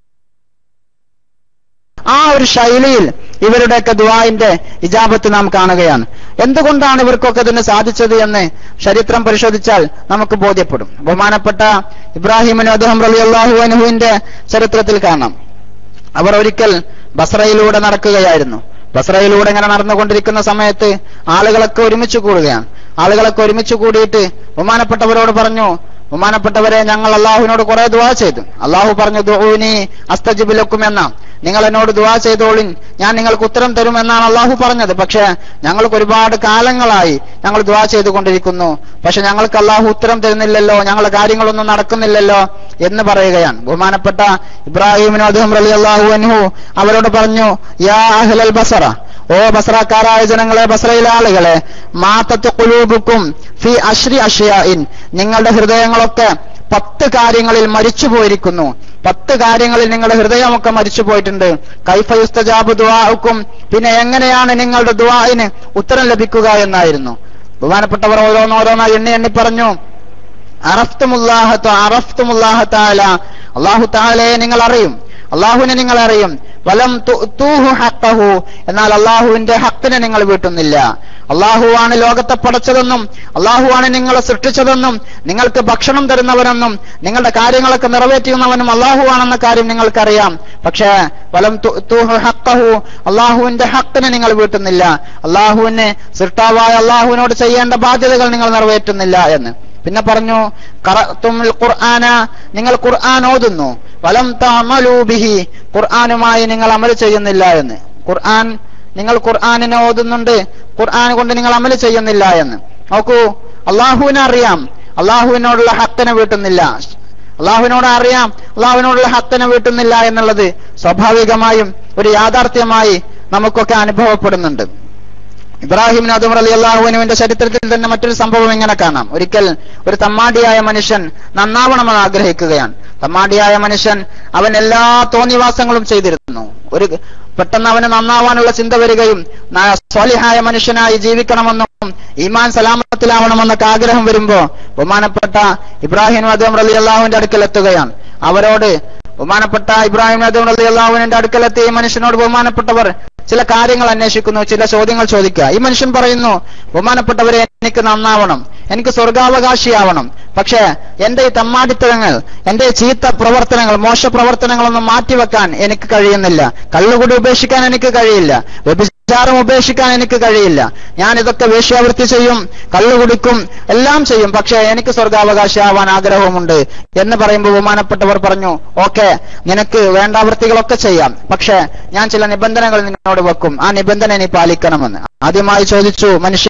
ആ ഒരു ശൈലിയിൽ ഇവരുടെയൊക്കെ ദുവായിന്റെ ഇജാബത്ത് നാം കാണുകയാണ് എന്തുകൊണ്ടാണ് ഇവർക്കൊക്കെ ഇതിന് സാധിച്ചത് എന്ന് ചരിത്രം പരിശോധിച്ചാൽ നമുക്ക് ബോധ്യപ്പെടും ബഹുമാനപ്പെട്ട ഇബ്രാഹിമിന് അദ്ദേഹം റലി അള്ളാഹു അനുഹുവിന്റെ ചരിത്രത്തിൽ കാണാം അവർ ഒരിക്കൽ ബസ്രയിലൂടെ നടക്കുകയായിരുന്നു ബസ്രയിലൂടെ ഇങ്ങനെ നടന്നുകൊണ്ടിരിക്കുന്ന സമയത്ത് ആളുകളൊക്കെ ഒരുമിച്ച് കൂടുകയാണ് ആളുകളൊക്കെ ഒരുമിച്ച് കൂടിയിട്ട് ബഹുമാനപ്പെട്ടവരോട് പറഞ്ഞു ബഹുമാനപ്പെട്ടവരെ ഞങ്ങൾ അള്ളാഹുവിനോട് കുറെ ദുവാ ചെയ്തു അള്ളാഹു പറഞ്ഞു ദുഊനി അസ്തജിബിലക്കും എന്ന നിങ്ങൾ എന്നോട് ദുവാ ചെയ്തോളിൻ ഞാൻ നിങ്ങൾക്ക് ഉത്തരം തരുമെന്നാണ് അള്ളാഹു പറഞ്ഞത് പക്ഷേ ഞങ്ങൾക്ക് ഒരുപാട് കാലങ്ങളായി ഞങ്ങൾ ദുവാ ചെയ്തുകൊണ്ടിരിക്കുന്നു പക്ഷെ ഞങ്ങൾക്ക് അള്ളാഹു ഉത്തരം തരുന്നില്ലല്ലോ ഞങ്ങളുടെ കാര്യങ്ങളൊന്നും നടക്കുന്നില്ലല്ലോ എന്ന് പറയുകയാണ് ബഹുമാനപ്പെട്ട ഇബ്രാഹിമിനോ അദ്ദേഹം റലി അള്ളാഹു അനുഹു അവരോട് പറഞ്ഞു യാ അഹ്ലൽ ബസറ ഓ ബസ്രക്കാരായ ജനങ്ങളെ ബസ്രയിലെ ആളുകളെ മാത്തത്ത് കുലൂബുക്കും ഫി അഷ്രി അഷിയായിൻ നിങ്ങളുടെ ഹൃദയങ്ങളൊക്കെ പത്ത് കാര്യങ്ങളിൽ മരിച്ചു പോയിരിക്കുന്നു പത്ത് കാര്യങ്ങളിൽ നിങ്ങളുടെ ഹൃദയമൊക്കെ മരിച്ചു പോയിട്ടുണ്ട് കൈഫയുസ്തജാബ് ദുവാക്കും പിന്നെ എങ്ങനെയാണ് നിങ്ങളുടെ ദുവായിന് ഉത്തരം ലഭിക്കുക എന്നായിരുന്നു ബഹുമാനപ്പെട്ടവർ ഓരോന്നോരോന്നായി എണ്ണി എണ്ണി പറഞ്ഞു അറഫ്തുമുല്ലാഹത്ത് അറഫ്തുമുല്ലാഹത്താല അള്ളാഹു താലയെ നിങ്ങൾ അറിയും അള്ളാഹുവിനെ നിങ്ങൾ അറിയും വലം തൂഹു ഹക്കഹു എന്നാൽ അള്ളാഹുവിന്റെ ഹക്കിനെ നിങ്ങൾ വീട്ടുന്നില്ല അള്ളാഹുവാണ് ലോകത്തെ പടച്ചതെന്നും അള്ളാഹുവാണ് നിങ്ങളെ സൃഷ്ടിച്ചതെന്നും നിങ്ങൾക്ക് ഭക്ഷണം തരുന്നവനെന്നും നിങ്ങളുടെ കാര്യങ്ങളൊക്കെ നിറവേറ്റുന്നവനും അള്ളാഹുവാണെന്ന കാര്യം നിങ്ങൾക്കറിയാം പക്ഷേ വലം തൂഹു ഹക്കഹു അള്ളാഹുവിന്റെ ഹക്കിനെ നിങ്ങൾ വീട്ടുന്നില്ല അള്ളാഹുവിനെ സൃഷ്ടാവായ അള്ളാഹുവിനോട് ചെയ്യേണ്ട ബാധ്യതകൾ നിങ്ങൾ നിറവേറ്റുന്നില്ല എന്ന് പിന്നെ പറഞ്ഞു കറത്തുൽ ഖുർആന നിങ്ങൾ ഖുർആൻ ഓതുന്നു വലം തമലൂബിഹി ഖുർആനുമായി നിങ്ങൾ അമൽ ചെയ്യുന്നില്ല എന്ന് ഖുർആൻ നിങ്ങൾ ഖുർആാനിനെ ഓതുന്നുണ്ട് ഖുർആൻ കൊണ്ട് നിങ്ങൾ അമൽ ചെയ്യുന്നില്ല എന്ന് നോക്കൂ അള്ളാഹുവിനെ അറിയാം അള്ളാഹുവിനോടുള്ള ഹക്കനെ വീട്ടുന്നില്ല അള്ളാഹുവിനോട് അറിയാം അള്ളാഹുവിനോടുള്ള ഹക്കനെ വീട്ടുന്നില്ല എന്നുള്ളത് സ്വാഭാവികമായും ഒരു യാഥാർത്ഥ്യമായി നമുക്കൊക്കെ അനുഭവപ്പെടുന്നുണ്ട് ഇബ്രാഹിം നദും അലി അള്ളാഹുവിനുവിന്റെ ചരിത്രത്തിൽ തന്നെ മറ്റൊരു സംഭവം ഇങ്ങനെ കാണാം ഒരിക്കൽ ഒരു തമ്മാടിയായ മനുഷ്യൻ നന്നാവണമെന്ന് ആഗ്രഹിക്കുകയാണ് തമ്മാടിയായ മനുഷ്യൻ അവൻ എല്ലാ തോന്നിവാസങ്ങളും ചെയ്തിരുന്നു ഒരു പെട്ടെന്ന് അവന് നന്നാവാനുള്ള ചിന്ത വരികയും സ്വാലിഹായ മനുഷ്യനായി ജീവിക്കണമെന്നും ഈമാൻ സലാമത്തിലാവണമെന്നൊക്കെ ആഗ്രഹം വരുമ്പോ ബഹുമാനപ്പെട്ട ഇബ്രാഹിം നദും അലി അള്ളാഹുവിന്റെ അടുക്കൽ എത്തുകയാണ് അവരോട് ബഹുമാനപ്പെട്ട ഇബ്രാഹിം നദും അലി അള്ളാഹുവിന്റെ അടുക്കലെത്തി ഈ മനുഷ്യനോട് ബഹുമാനപ്പെട്ടവർ ചില കാര്യങ്ങൾ അന്വേഷിക്കുന്നു ചില ചോദ്യങ്ങൾ ചോദിക്കുക ഈ മനുഷ്യൻ പറയുന്നു ബഹുമാനപ്പെട്ടവരെ എനിക്ക് നന്നാവണം എനിക്ക് സ്വർഗാവകാശിയാവണം പക്ഷേ എന്റെ ഈ തമ്മാടിത്തരങ്ങൾ എന്റെ ചീത്ത പ്രവർത്തനങ്ങൾ മോശ പ്രവർത്തനങ്ങളൊന്നും മാറ്റിവെക്കാൻ എനിക്ക് കഴിയുന്നില്ല കള്ളുകൂടി ഉപേക്ഷിക്കാൻ എനിക്ക് കഴിയില്ല വ്യഭിചാരം ഉപേക്ഷിക്കാൻ എനിക്ക് കഴിയില്ല ഞാൻ ഇതൊക്കെ വേശ്യാവൃത്തി ചെയ്യും കള്ളുകുടിക്കും എല്ലാം ചെയ്യും പക്ഷേ എനിക്ക് സ്വർഗാവകാശിയാവാൻ ആഗ്രഹമുണ്ട് എന്ന് പറയുമ്പോൾ ബഹുമാനപ്പെട്ടവർ പറഞ്ഞു ഓക്കെ നിനക്ക് വേണ്ടാവൃത്തികളൊക്കെ ചെയ്യാം പക്ഷേ ഞാൻ ചില നിബന്ധനകൾ നിന്നോട് വെക്കും ആ നിബന്ധന നീ പാലിക്കണമെന്ന് ആദ്യമായി ചോദിച്ചു മനുഷ്യ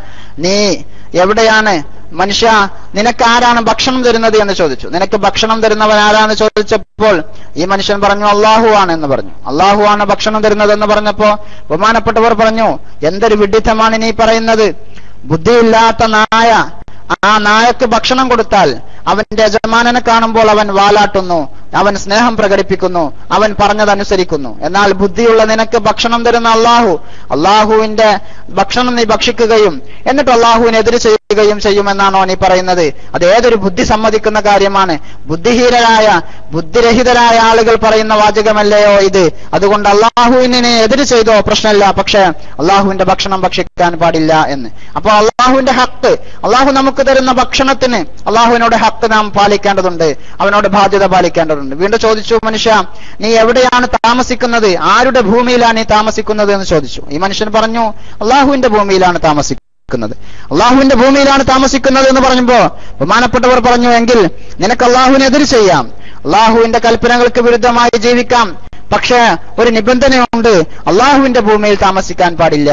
നീ എവിടെയാണ് മനുഷ്യ നിനക്ക് ആരാണ് ഭക്ഷണം തരുന്നത് എന്ന് ചോദിച്ചു നിനക്ക് ഭക്ഷണം തരുന്നവൻ ആരാന്ന് ചോദിച്ചപ്പോൾ ഈ മനുഷ്യൻ പറഞ്ഞു അള്ളാഹു ആണ് എന്ന് പറഞ്ഞു അള്ളാഹു ആണ് ഭക്ഷണം തരുന്നത് എന്ന് പറഞ്ഞപ്പോ ബഹുമാനപ്പെട്ടവർ പറഞ്ഞു എന്തൊരു വിഡിത്തമാണ് നീ പറയുന്നത് ബുദ്ധിയില്ലാത്ത നായ ആ നായക്ക് ഭക്ഷണം കൊടുത്താൽ അവന്റെ യജമാനനെ കാണുമ്പോൾ അവൻ വാലാട്ടുന്നു അവൻ സ്നേഹം പ്രകടിപ്പിക്കുന്നു അവൻ പറഞ്ഞതനുസരിക്കുന്നു എന്നാൽ ബുദ്ധിയുള്ള നിനക്ക് ഭക്ഷണം തരുന്ന അള്ളാഹു അള്ളാഹുവിന്റെ ഭക്ഷണം നീ ഭക്ഷിക്കുകയും എന്നിട്ട് അള്ളാഹുവിനെതിരെ ചെയ്യുകയും ചെയ്യുമെന്നാണോ നീ പറയുന്നത് അത് ഏതൊരു ബുദ്ധി സമ്മതിക്കുന്ന കാര്യമാണ് ബുദ്ധിഹീനരായ ബുദ്ധിരഹിതരായ ആളുകൾ പറയുന്ന വാചകമല്ലയോ ഇത് അതുകൊണ്ട് അള്ളാഹുവിനെ എതിര് ചെയ്തോ പ്രശ്നമില്ല പക്ഷേ അള്ളാഹുവിന്റെ ഭക്ഷണം ഭക്ഷിക്കാൻ പാടില്ല എന്ന് അപ്പൊ അള്ളാഹുവിന്റെ ഹക്ക് അള്ളാഹു നമുക്ക് തരുന്ന ഭക്ഷണത്തിന് അള്ളാഹുവിനോട് ഹക്ക് നാം പാലിക്കേണ്ടതുണ്ട് അവനോട് ബാധ്യത പാലിക്കേണ്ടതുണ്ട് വീണ്ടും ചോദിച്ചു മനുഷ്യ നീ എവിടെയാണ് താമസിക്കുന്നത് ആരുടെ ഭൂമിയിലാണ് നീ താമസിക്കുന്നത് എന്ന് ചോദിച്ചു ഈ മനുഷ്യൻ പറഞ്ഞു അള്ളാഹുവിന്റെ ഭൂമിയിലാണ് താമസിക്കുന്നത് അള്ളാഹുവിന്റെ ഭൂമിയിലാണ് താമസിക്കുന്നത് എന്ന് പറഞ്ഞപ്പോ ബഹുമാനപ്പെട്ടവർ പറഞ്ഞു എങ്കിൽ നിനക്ക് അള്ളാഹുവിനെതിര് ചെയ്യാം അള്ളാഹുവിന്റെ കൽപ്പനകൾക്ക് വിരുദ്ധമായി ജീവിക്കാം പക്ഷേ ഒരു നിബന്ധനയുണ്ട് അള്ളാഹുവിന്റെ ഭൂമിയിൽ താമസിക്കാൻ പാടില്ല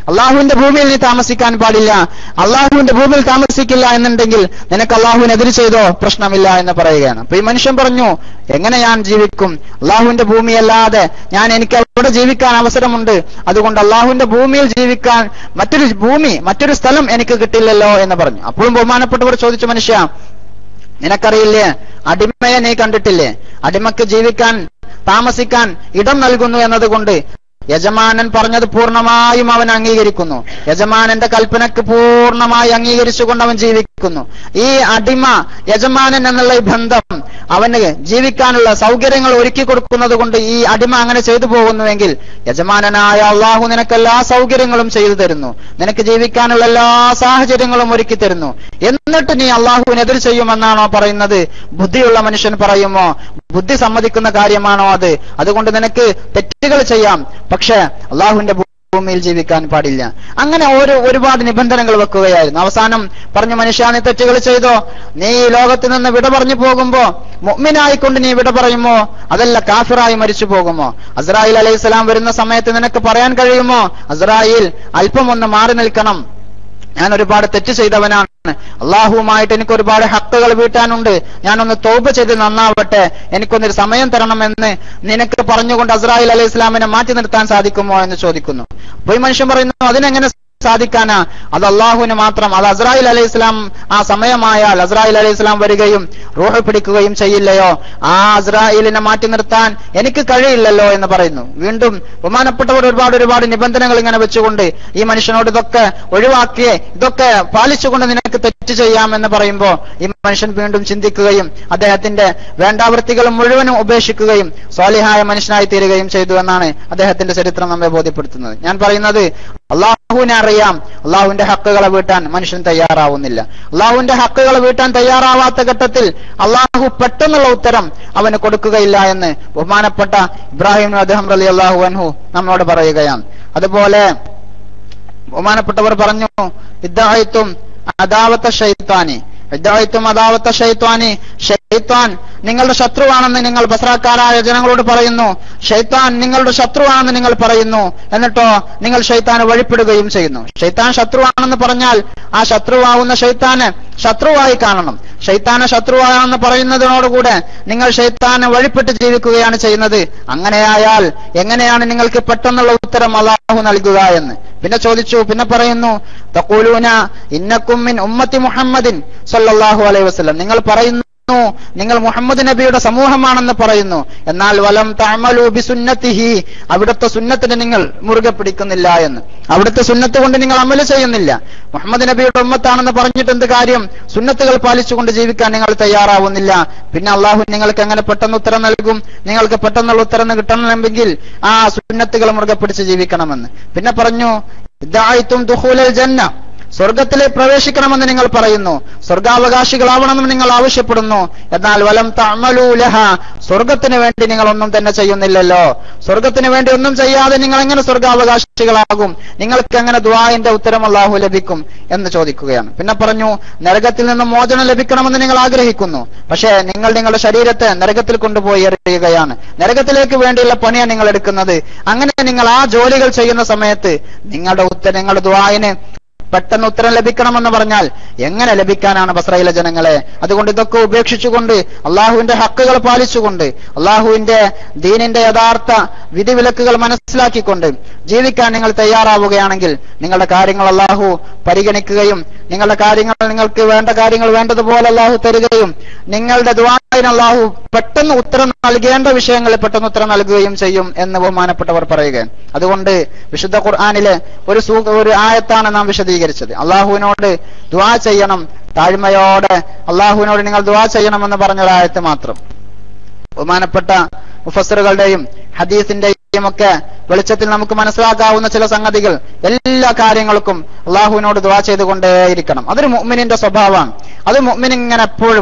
അള്ളാഹുവിന്റെ ഭൂമിയിൽ നീ താമസിക്കാൻ പാടില്ല അള്ളാഹുവിന്റെ ഭൂമിയിൽ താമസിക്കില്ല എന്നുണ്ടെങ്കിൽ നിനക്ക് അള്ളാഹുവിനെതിരെ ചെയ്തോ പ്രശ്നമില്ല എന്ന് പറയുകയാണ് അപ്പൊ ഈ മനുഷ്യൻ പറഞ്ഞു എങ്ങനെ ഞാൻ ജീവിക്കും അള്ളാഹുവിന്റെ ഭൂമിയല്ലാതെ ഞാൻ എനിക്ക് അവിടെ ജീവിക്കാൻ അവസരമുണ്ട് അതുകൊണ്ട് അള്ളാഹുവിന്റെ ഭൂമിയിൽ ജീവിക്കാൻ മറ്റൊരു ഭൂമി മറ്റൊരു സ്ഥലം എനിക്ക് കിട്ടില്ലല്ലോ എന്ന് പറഞ്ഞു അപ്പോഴും ബഹുമാനപ്പെട്ടവർ ചോദിച്ചു മനുഷ്യ നിനക്കറിയില്ലേ അടിമയെ നീ കണ്ടിട്ടില്ലേ അടിമക്ക് ജീവിക്കാൻ താമസിക്കാൻ ഇടം നൽകുന്നു എന്നതുകൊണ്ട് യജമാനൻ പറഞ്ഞത് പൂർണ്ണമായും അവൻ അംഗീകരിക്കുന്നു യജമാനന്റെ കൽപ്പനക്ക് പൂർണ്ണമായി അംഗീകരിച്ചുകൊണ്ട് അവൻ ജീവിക്കുന്നു ഈ അടിമ യജമാനൻ എന്നുള്ള ഈ ബന്ധം അവന് ജീവിക്കാനുള്ള സൗകര്യങ്ങൾ ഒരുക്കി കൊടുക്കുന്നത് കൊണ്ട് ഈ അടിമ അങ്ങനെ ചെയ്തു പോകുന്നുവെങ്കിൽ യജമാനനായ അള്ളാഹു നിനക്ക് എല്ലാ സൗകര്യങ്ങളും ചെയ്തു തരുന്നു നിനക്ക് ജീവിക്കാനുള്ള എല്ലാ സാഹചര്യങ്ങളും ഒരുക്കി തരുന്നു എന്നിട്ട് നീ അള്ളാഹുവിനെതിർ ചെയ്യുമെന്നാണോ പറയുന്നത് ബുദ്ധിയുള്ള മനുഷ്യൻ പറയുമോ ബുദ്ധി സമ്മതിക്കുന്ന കാര്യമാണോ അത് അതുകൊണ്ട് നിനക്ക് തെറ്റുകൾ ചെയ്യാം പക്ഷേ അള്ളാഹുവിന്റെ ഭൂമിയിൽ ജീവിക്കാൻ പാടില്ല അങ്ങനെ ഓരോ ഒരുപാട് നിബന്ധനകൾ വെക്കുകയായിരുന്നു അവസാനം പറഞ്ഞു മനുഷ്യ നീ തെറ്റുകൾ ചെയ്തോ നീ ഈ ലോകത്ത് നിന്ന് വിട പറഞ്ഞു പോകുമ്പോ മുഅ്മിനായിക്കൊണ്ട് നീ വിട പറയുമോ അതല്ല കാഫിറായി മരിച്ചു പോകുമോ അസ്രായിൽ അലൈഹി സ്വലാം വരുന്ന സമയത്ത് നിനക്ക് പറയാൻ കഴിയുമോ അസ്രായിൽ അല്പം ഒന്ന് മാറി നിൽക്കണം ഞാൻ ഒരുപാട് തെറ്റ് ചെയ്തവനാണ് അള്ളാഹുവുമായിട്ട് എനിക്ക് ഒരുപാട് ഹക്കുകൾ വീട്ടാനുണ്ട് ഞാനൊന്ന് തോപ ചെയ്ത് നന്നാവട്ടെ എനിക്കൊന്നൊരു സമയം തരണമെന്ന് നിനക്ക് പറഞ്ഞുകൊണ്ട് അസ്രായിൽ അലൈഹി ഇസ്ലാമിനെ മാറ്റി നിർത്താൻ സാധിക്കുമോ എന്ന് ചോദിക്കുന്നു അപ്പൊ ഈ മനുഷ്യൻ പറയുന്നു അതിനെങ്ങനെ സാധിക്കാനാ അത് അള്ളാഹുവിന് മാത്രം അത് അസ്രായിൽ അലൈഹി ഇസ്ലാം ആ സമയമായാൽ അസ്രായിൽ അലൈഹി ഇസ്ലാം വരികയും റൂഹ് പിടിക്കുകയും ചെയ്യില്ലയോ ആ അസ്രായിലിനെ മാറ്റി നിർത്താൻ എനിക്ക് കഴിയില്ലല്ലോ എന്ന് പറയുന്നു വീണ്ടും ബഹുമാനപ്പെട്ടവർ ഒരുപാട് ഒരുപാട് നിബന്ധനകൾ ഇങ്ങനെ വെച്ചുകൊണ്ട് ഈ മനുഷ്യനോട് ഇതൊക്കെ ഒഴിവാക്കിയേ ഇതൊക്കെ പാലിച്ചുകൊണ്ട് നിനക്ക് തെറ്റ് ചെയ്യാമെന്ന് പറയുമ്പോ ഈ മനുഷ്യൻ വീണ്ടും ചിന്തിക്കുകയും അദ്ദേഹത്തിന്റെ വേണ്ടാവൃത്തികൾ മുഴുവനും ഉപേക്ഷിക്കുകയും സ്വാലിഹായ മനുഷ്യനായി തീരുകയും ചെയ്തു എന്നാണ് അദ്ദേഹത്തിന്റെ ചരിത്രം നമ്മെ ബോധ്യപ്പെടുത്തുന്നത് ഞാൻ പറയുന്നത് അള്ളാഹുവിനെ അറിയാം അള്ളാഹുവിന്റെ ഹക്കുകളെ വീട്ടാൻ മനുഷ്യൻ തയ്യാറാവുന്നില്ല അള്ളാഹുവിന്റെ ഹക്കുകളെ വീട്ടാൻ തയ്യാറാവാത്ത ഘട്ടത്തിൽ അള്ളാഹു പെട്ടെന്നുള്ള ഉത്തരം അവന് കൊടുക്കുകയില്ല എന്ന് ബഹുമാനപ്പെട്ട ഇബ്രാഹിം അദ്ദേഹം റലി അള്ളാഹു അൻഹു നമ്മോട് പറയുകയാണ് അതുപോലെ ബഹുമാനപ്പെട്ടവർ പറഞ്ഞു ഇദ്ദായിത്തും അദാവത്ത ഷൈത്താനി ഇദ്ദായിത്തും അദാവത്ത ഷൈത്താനി ഷൈത്താൻ നിങ്ങളുടെ ശത്രുവാണെന്ന് നിങ്ങൾ ബസ്രാക്കാരായ ജനങ്ങളോട് പറയുന്നു ഷൈത്താൻ നിങ്ങളുടെ ശത്രുവാണെന്ന് നിങ്ങൾ പറയുന്നു എന്നിട്ടോ നിങ്ങൾ ഷൈത്താന് വഴിപ്പെടുകയും ചെയ്യുന്നു ഷൈത്താൻ ശത്രുവാണെന്ന് പറഞ്ഞാൽ ആ ശത്രുവാകുന്ന ഷൈത്താന് ശത്രുവായി കാണണം ഷൈത്താനെ ശത്രുവാണെന്ന് പറയുന്നതിനോടുകൂടെ നിങ്ങൾ ഷൈത്താനെ വഴിപ്പെട്ട് ജീവിക്കുകയാണ് ചെയ്യുന്നത് അങ്ങനെയായാൽ എങ്ങനെയാണ് നിങ്ങൾക്ക് പെട്ടെന്നുള്ള ഉത്തരം അള്ളാഹു നൽകുക എന്ന് പിന്നെ ചോദിച്ചു പിന്നെ പറയുന്നു തഖൂലൂന ഇന്നക്കും മിൻ ഉമ്മത്തി മുഹമ്മദിൻ സല്ലല്ലാഹു അലൈഹി വസല്ലം നിങ്ങൾ പറയുന്നു നിങ്ങൾ മുഹമ്മദ് നബിയുടെ സമൂഹമാണെന്ന് പറയുന്നു എന്നാൽ വലം തഅമലു ബിസുന്നത്തിഹി അവിടുത്തെ സുന്നത്തിനെ നിങ്ങൾ മുറുകെ പിടിക്കുന്നില്ല എന്ന് അവിടുത്തെ സുന്നത്ത് കൊണ്ട് നിങ്ങൾ അമല് ചെയ്യുന്നില്ല മുഹമ്മദ് നബിയുടെ ഉമ്മത്താണെന്ന് പറഞ്ഞിട്ട് എന്ത് കാര്യം സുന്നത്തുകൾ പാലിച്ചുകൊണ്ട് ജീവിക്കാൻ നിങ്ങൾ തയ്യാറാവുന്നില്ല പിന്നെ അള്ളാഹു നിങ്ങൾക്ക് എങ്ങനെ പെട്ടെന്ന് ഉത്തരം നൽകും നിങ്ങൾക്ക് പെട്ടെന്നുള്ള ഉത്തരം കിട്ടണമെങ്കിൽ ആ സുന്നത്തുകൾ മുറുകെ പിടിച്ച് ജീവിക്കണമെന്ന് പിന്നെ പറഞ്ഞു ഇദായിത്തും ദുഖൂലൽ ജന്ന സ്വർഗത്തിലേക്ക് പ്രവേശിക്കണമെന്ന് നിങ്ങൾ പറയുന്നു സ്വർഗാവകാശികളാവണമെന്ന് നിങ്ങൾ ആവശ്യപ്പെടുന്നു എന്നാൽ വലം തഅമലൂലഹ സ്വർഗത്തിന് വേണ്ടി നിങ്ങൾ ഒന്നും തന്നെ ചെയ്യുന്നില്ലല്ലോ സ്വർഗത്തിന് വേണ്ടി ഒന്നും ചെയ്യാതെ നിങ്ങൾ എങ്ങനെ സ്വർഗാവകാശികളാകും നിങ്ങൾക്ക് എങ്ങനെ ദ്വാന്റെ ഉത്തരം അള്ളാഹു ലഭിക്കും എന്ന് ചോദിക്കുകയാണ് പിന്നെ പറഞ്ഞു നരകത്തിൽ നിന്ന് മോചനം ലഭിക്കണമെന്ന് നിങ്ങൾ ആഗ്രഹിക്കുന്നു പക്ഷേ നിങ്ങൾ നിങ്ങളുടെ ശരീരത്തെ നരകത്തിൽ കൊണ്ടുപോയി എറിയുകയാണ് നരകത്തിലേക്ക് വേണ്ടിയുള്ള പണിയാണ് നിങ്ങൾ എടുക്കുന്നത് അങ്ങനെ നിങ്ങൾ ആ ജോലികൾ ചെയ്യുന്ന സമയത്ത് നിങ്ങളുടെ ഉത്തരം നിങ്ങളുടെ ദ്വായന് പെട്ടെന്ന് ഉത്തരം ലഭിക്കണമെന്ന് പറഞ്ഞാൽ എങ്ങനെ ലഭിക്കാനാണ് ബസ്രയിലെ ജനങ്ങളെ അതുകൊണ്ട് ഇതൊക്കെ ഉപേക്ഷിച്ചുകൊണ്ട് അള്ളാഹുവിന്റെ ഹക്കുകൾ പാലിച്ചുകൊണ്ട് അള്ളാഹുവിന്റെ ദീനിന്റെ യഥാർത്ഥ വിധിവിലക്കുകൾ മനസ്സിലാക്കിക്കൊണ്ട് ജീവിക്കാൻ നിങ്ങൾ തയ്യാറാവുകയാണെങ്കിൽ നിങ്ങളുടെ കാര്യങ്ങൾ അള്ളാഹു പരിഗണിക്കുകയും നിങ്ങളുടെ കാര്യങ്ങൾ നിങ്ങൾക്ക് വേണ്ട കാര്യങ്ങൾ വേണ്ടതുപോലെ അള്ളാഹു തരികയും നിങ്ങളുടെ ദ്വാരന് അള്ളാഹു പെട്ടെന്ന് ഉത്തരം നൽകേണ്ട വിഷയങ്ങളിൽ പെട്ടെന്ന് ഉത്തരം നൽകുകയും ചെയ്യും എന്ന് ബഹുമാനപ്പെട്ടവർ പറയുകയാണ് അതുകൊണ്ട് വിശുദ്ധ ഖുർആാനിലെ ഒരു സൂ ഒരു ആയത്താണ് നാം വിശദീകരിച്ചത് അള്ളാഹുവിനോട് ദ്വാ ചെയ്യണം താഴ്മയോടെ അള്ളാഹുവിനോട് നിങ്ങൾ ദ്വാ ചെയ്യണമെന്ന് പറഞ്ഞൊരായത്ത് മാത്രം ബഹുമാനപ്പെട്ട മുഫസറുകളുടെയും ഹദീസിന്റെയും ഒക്കെ വെളിച്ചത്തിൽ നമുക്ക് മനസ്സിലാക്കാവുന്ന ചില സംഗതികൾ എല്ലാ കാര്യങ്ങൾക്കും അള്ളാഹുവിനോട് ദ്വാ ചെയ്തുകൊണ്ടേയിരിക്കണം അതൊരു മുഅ്മിനിന്റെ സ്വഭാവമാണ് അത് മുഅ്മിൻ ഇങ്ങനെ എപ്പോഴും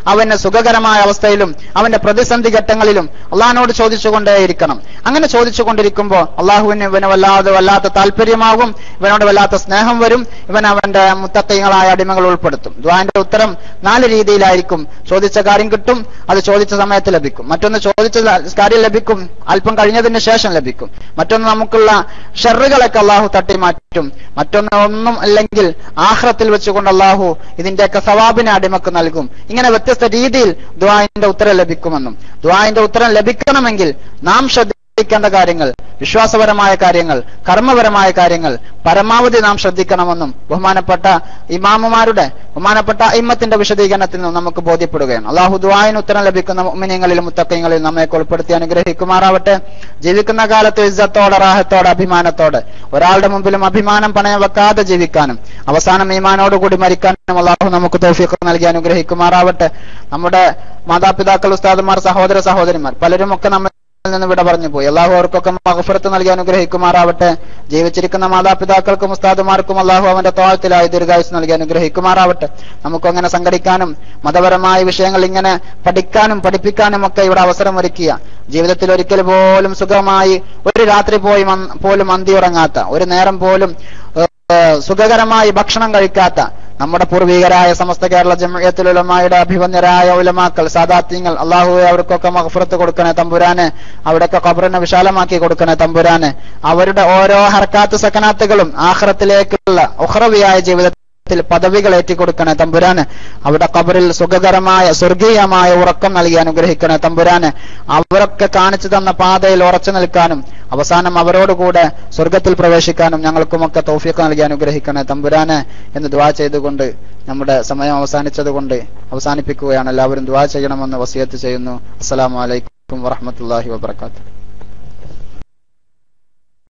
അവന് സുഖകരമായ അവസ്ഥയിലും അവന്റെ പ്രതിസന്ധി ഘട്ടങ്ങളിലും അള്ളാഹിനോട് ചോദിച്ചുകൊണ്ടേയിരിക്കണം അങ്ങനെ ചോദിച്ചുകൊണ്ടിരിക്കുമ്പോൾ അള്ളാഹുവിന് ഇവന് വല്ലാതെ വല്ലാത്ത താല്പര്യമാകും ഇവനോട് വല്ലാത്ത സ്നേഹം വരും ഇവൻ അവന്റെ മുത്തക്കൈകളായ അടിമകൾ ഉൾപ്പെടുത്തും ദ്വാന്റെ ഉത്തരം നാല് രീതിയിലായിരിക്കും ചോദിച്ച കാര്യം കിട്ടും അത് ചോദിച്ച സമയത്ത് ലഭിക്കും മറ്റൊന്ന് ചോദിച്ച കാര്യം ലഭിക്കും അല്പം കഴിഞ്ഞതിന് ശേഷം ലഭിക്കും മറ്റൊന്ന് നമുക്കുള്ള ഷെറുകളൊക്കെ അള്ളാഹു തട്ടി മാറ്റും മറ്റൊന്ന് ഒന്നും അല്ലെങ്കിൽ ആഹ്റത്തിൽ വെച്ചുകൊണ്ട് അള്ളാഹു ഇതിന്റെയൊക്കെ സവാബിനെ അടിമക്ക് നൽകും ഇങ്ങനെ വ്യത്യസ്ത രീതിയിൽ ദ്വാന്റെ ഉത്തരം ലഭിക്കുമെന്നും ദ്വാന്റെ ഉത്തരം ലഭിക്കണമെങ്കിൽ നാം ശ്രദ്ധിക്കേണ്ട കാര്യങ്ങൾ വിശ്വാസപരമായ കാര്യങ്ങൾ കർമ്മപരമായ കാര്യങ്ങൾ പരമാവധി നാം ശ്രദ്ധിക്കണമെന്നും ബഹുമാനപ്പെട്ട ഇമാമുമാരുടെ ബഹുമാനപ്പെട്ട ഇമ്മത്തിന്റെ വിശദീകരണത്തിൽ നിന്നും നമുക്ക് ബോധ്യപ്പെടുകയാണ് അള്ളാഹു ദ്വായന് ഉത്തരം ലഭിക്കുന്ന മുമിനിയങ്ങളിലും മുത്തക്കങ്ങളിലും നമ്മയൊക്കെ ഉൾപ്പെടുത്തി അനുഗ്രഹിക്കുമാറാവട്ടെ ജീവിക്കുന്ന കാലത്ത് ഇജ്ജത്തോടെ റാഹത്തോടെ അഭിമാനത്തോടെ ഒരാളുടെ മുമ്പിലും അഭിമാനം പണയം വെക്കാതെ ജീവിക്കാനും അവസാനം ഈമാനോടുകൂടി മരിക്കാനും അള്ളാഹു നമുക്ക് തോഫിക്ക് നൽകി അനുഗ്രഹിക്കുമാറാവട്ടെ നമ്മുടെ മാതാപിതാക്കൾ ഉസ്താദുമാർ സഹോദര സഹോദരിമാർ പലരും ഒക്കെ നമ്മൾ നിന്ന് വിട പറഞ്ഞു പോയി അള്ളാഹു അവർക്കൊക്കെ മഹഫറത്ത് നൽകി അനുഗ്രഹിക്കുമാറാവട്ടെ ജീവിച്ചിരിക്കുന്ന മാതാപിതാക്കൾക്കും ഉസ്താദുമാർക്കും അള്ളാഹു അവന്റെ തോളത്തിലായി ദീർഘായുസ് നൽകി അനുഗ്രഹിക്കുമാറാവട്ടെ നമുക്ക് അങ്ങനെ സംഘടിക്കാനും മതപരമായ വിഷയങ്ങൾ ഇങ്ങനെ പഠിക്കാനും പഠിപ്പിക്കാനും ഒക്കെ ഇവിടെ അവസരം ഒരുക്കിയ ജീവിതത്തിൽ ഒരിക്കൽ പോലും സുഖമായി ഒരു രാത്രി പോയി മൻ- പോലും അന്തി ഉറങ്ങാത്ത ഒരു നേരം പോലും ഏഹ്, സുഖകരമായി ഭക്ഷണം കഴിക്കാത്ത നമ്മുടെ പൂർവികരായ സമസ്ത കേരള ജമയത്തിലുലമായുടെ അഭിവന്യരായ ഉലമാക്കൾ സാദാത്യങ്ങൾ അള്ളാഹുവെ അവർക്കൊക്കെ മഹഫറത്ത് കൊടുക്കണേ തമ്പുരാന് അവിടെയൊക്കെ ഖബറിനെ വിശാലമാക്കി കൊടുക്കണേ തമ്പുരാന് അവരുടെ ഓരോ ഹർക്കാത്ത് സക്കനാത്തുകളും ആഹ്റത്തിലേക്കുള്ള ഉഹ്റവിയായ ജീവിതത്തിൽ പദവികൾ ഏറ്റിക്കൊടുക്കണേ തമ്പുരാന് അവിടെ ഖബറിൽ സുഖകരമായ സ്വർഗീയമായ ഉറക്കം നൽകി അനുഗ്രഹിക്കണേ തമ്പുരാന് അവരൊക്കെ കാണിച്ചു തന്ന പാതയിൽ ഉറച്ചു നിൽക്കാനും അവസാനം അവരോടുകൂടെ സ്വർഗത്തിൽ പ്രവേശിക്കാനും ഞങ്ങൾക്കുമൊക്കെ തൗഫീഖ് നൽകി അനുഗ്രഹിക്കണേ തമ്പുരാന് എന്ന് ദ്വാ ചെയ്തുകൊണ്ട് നമ്മുടെ സമയം അവസാനിച്ചതുകൊണ്ട് അവസാനിപ്പിക്കുകയാണ് എല്ലാവരും ദ്വാ ചെയ്യണമെന്ന് വസിയത്ത് ചെയ്യുന്നു അസ്സലാമു അലൈക്കും വറഹമത്തല്ലാഹി വബർക്കാത്തു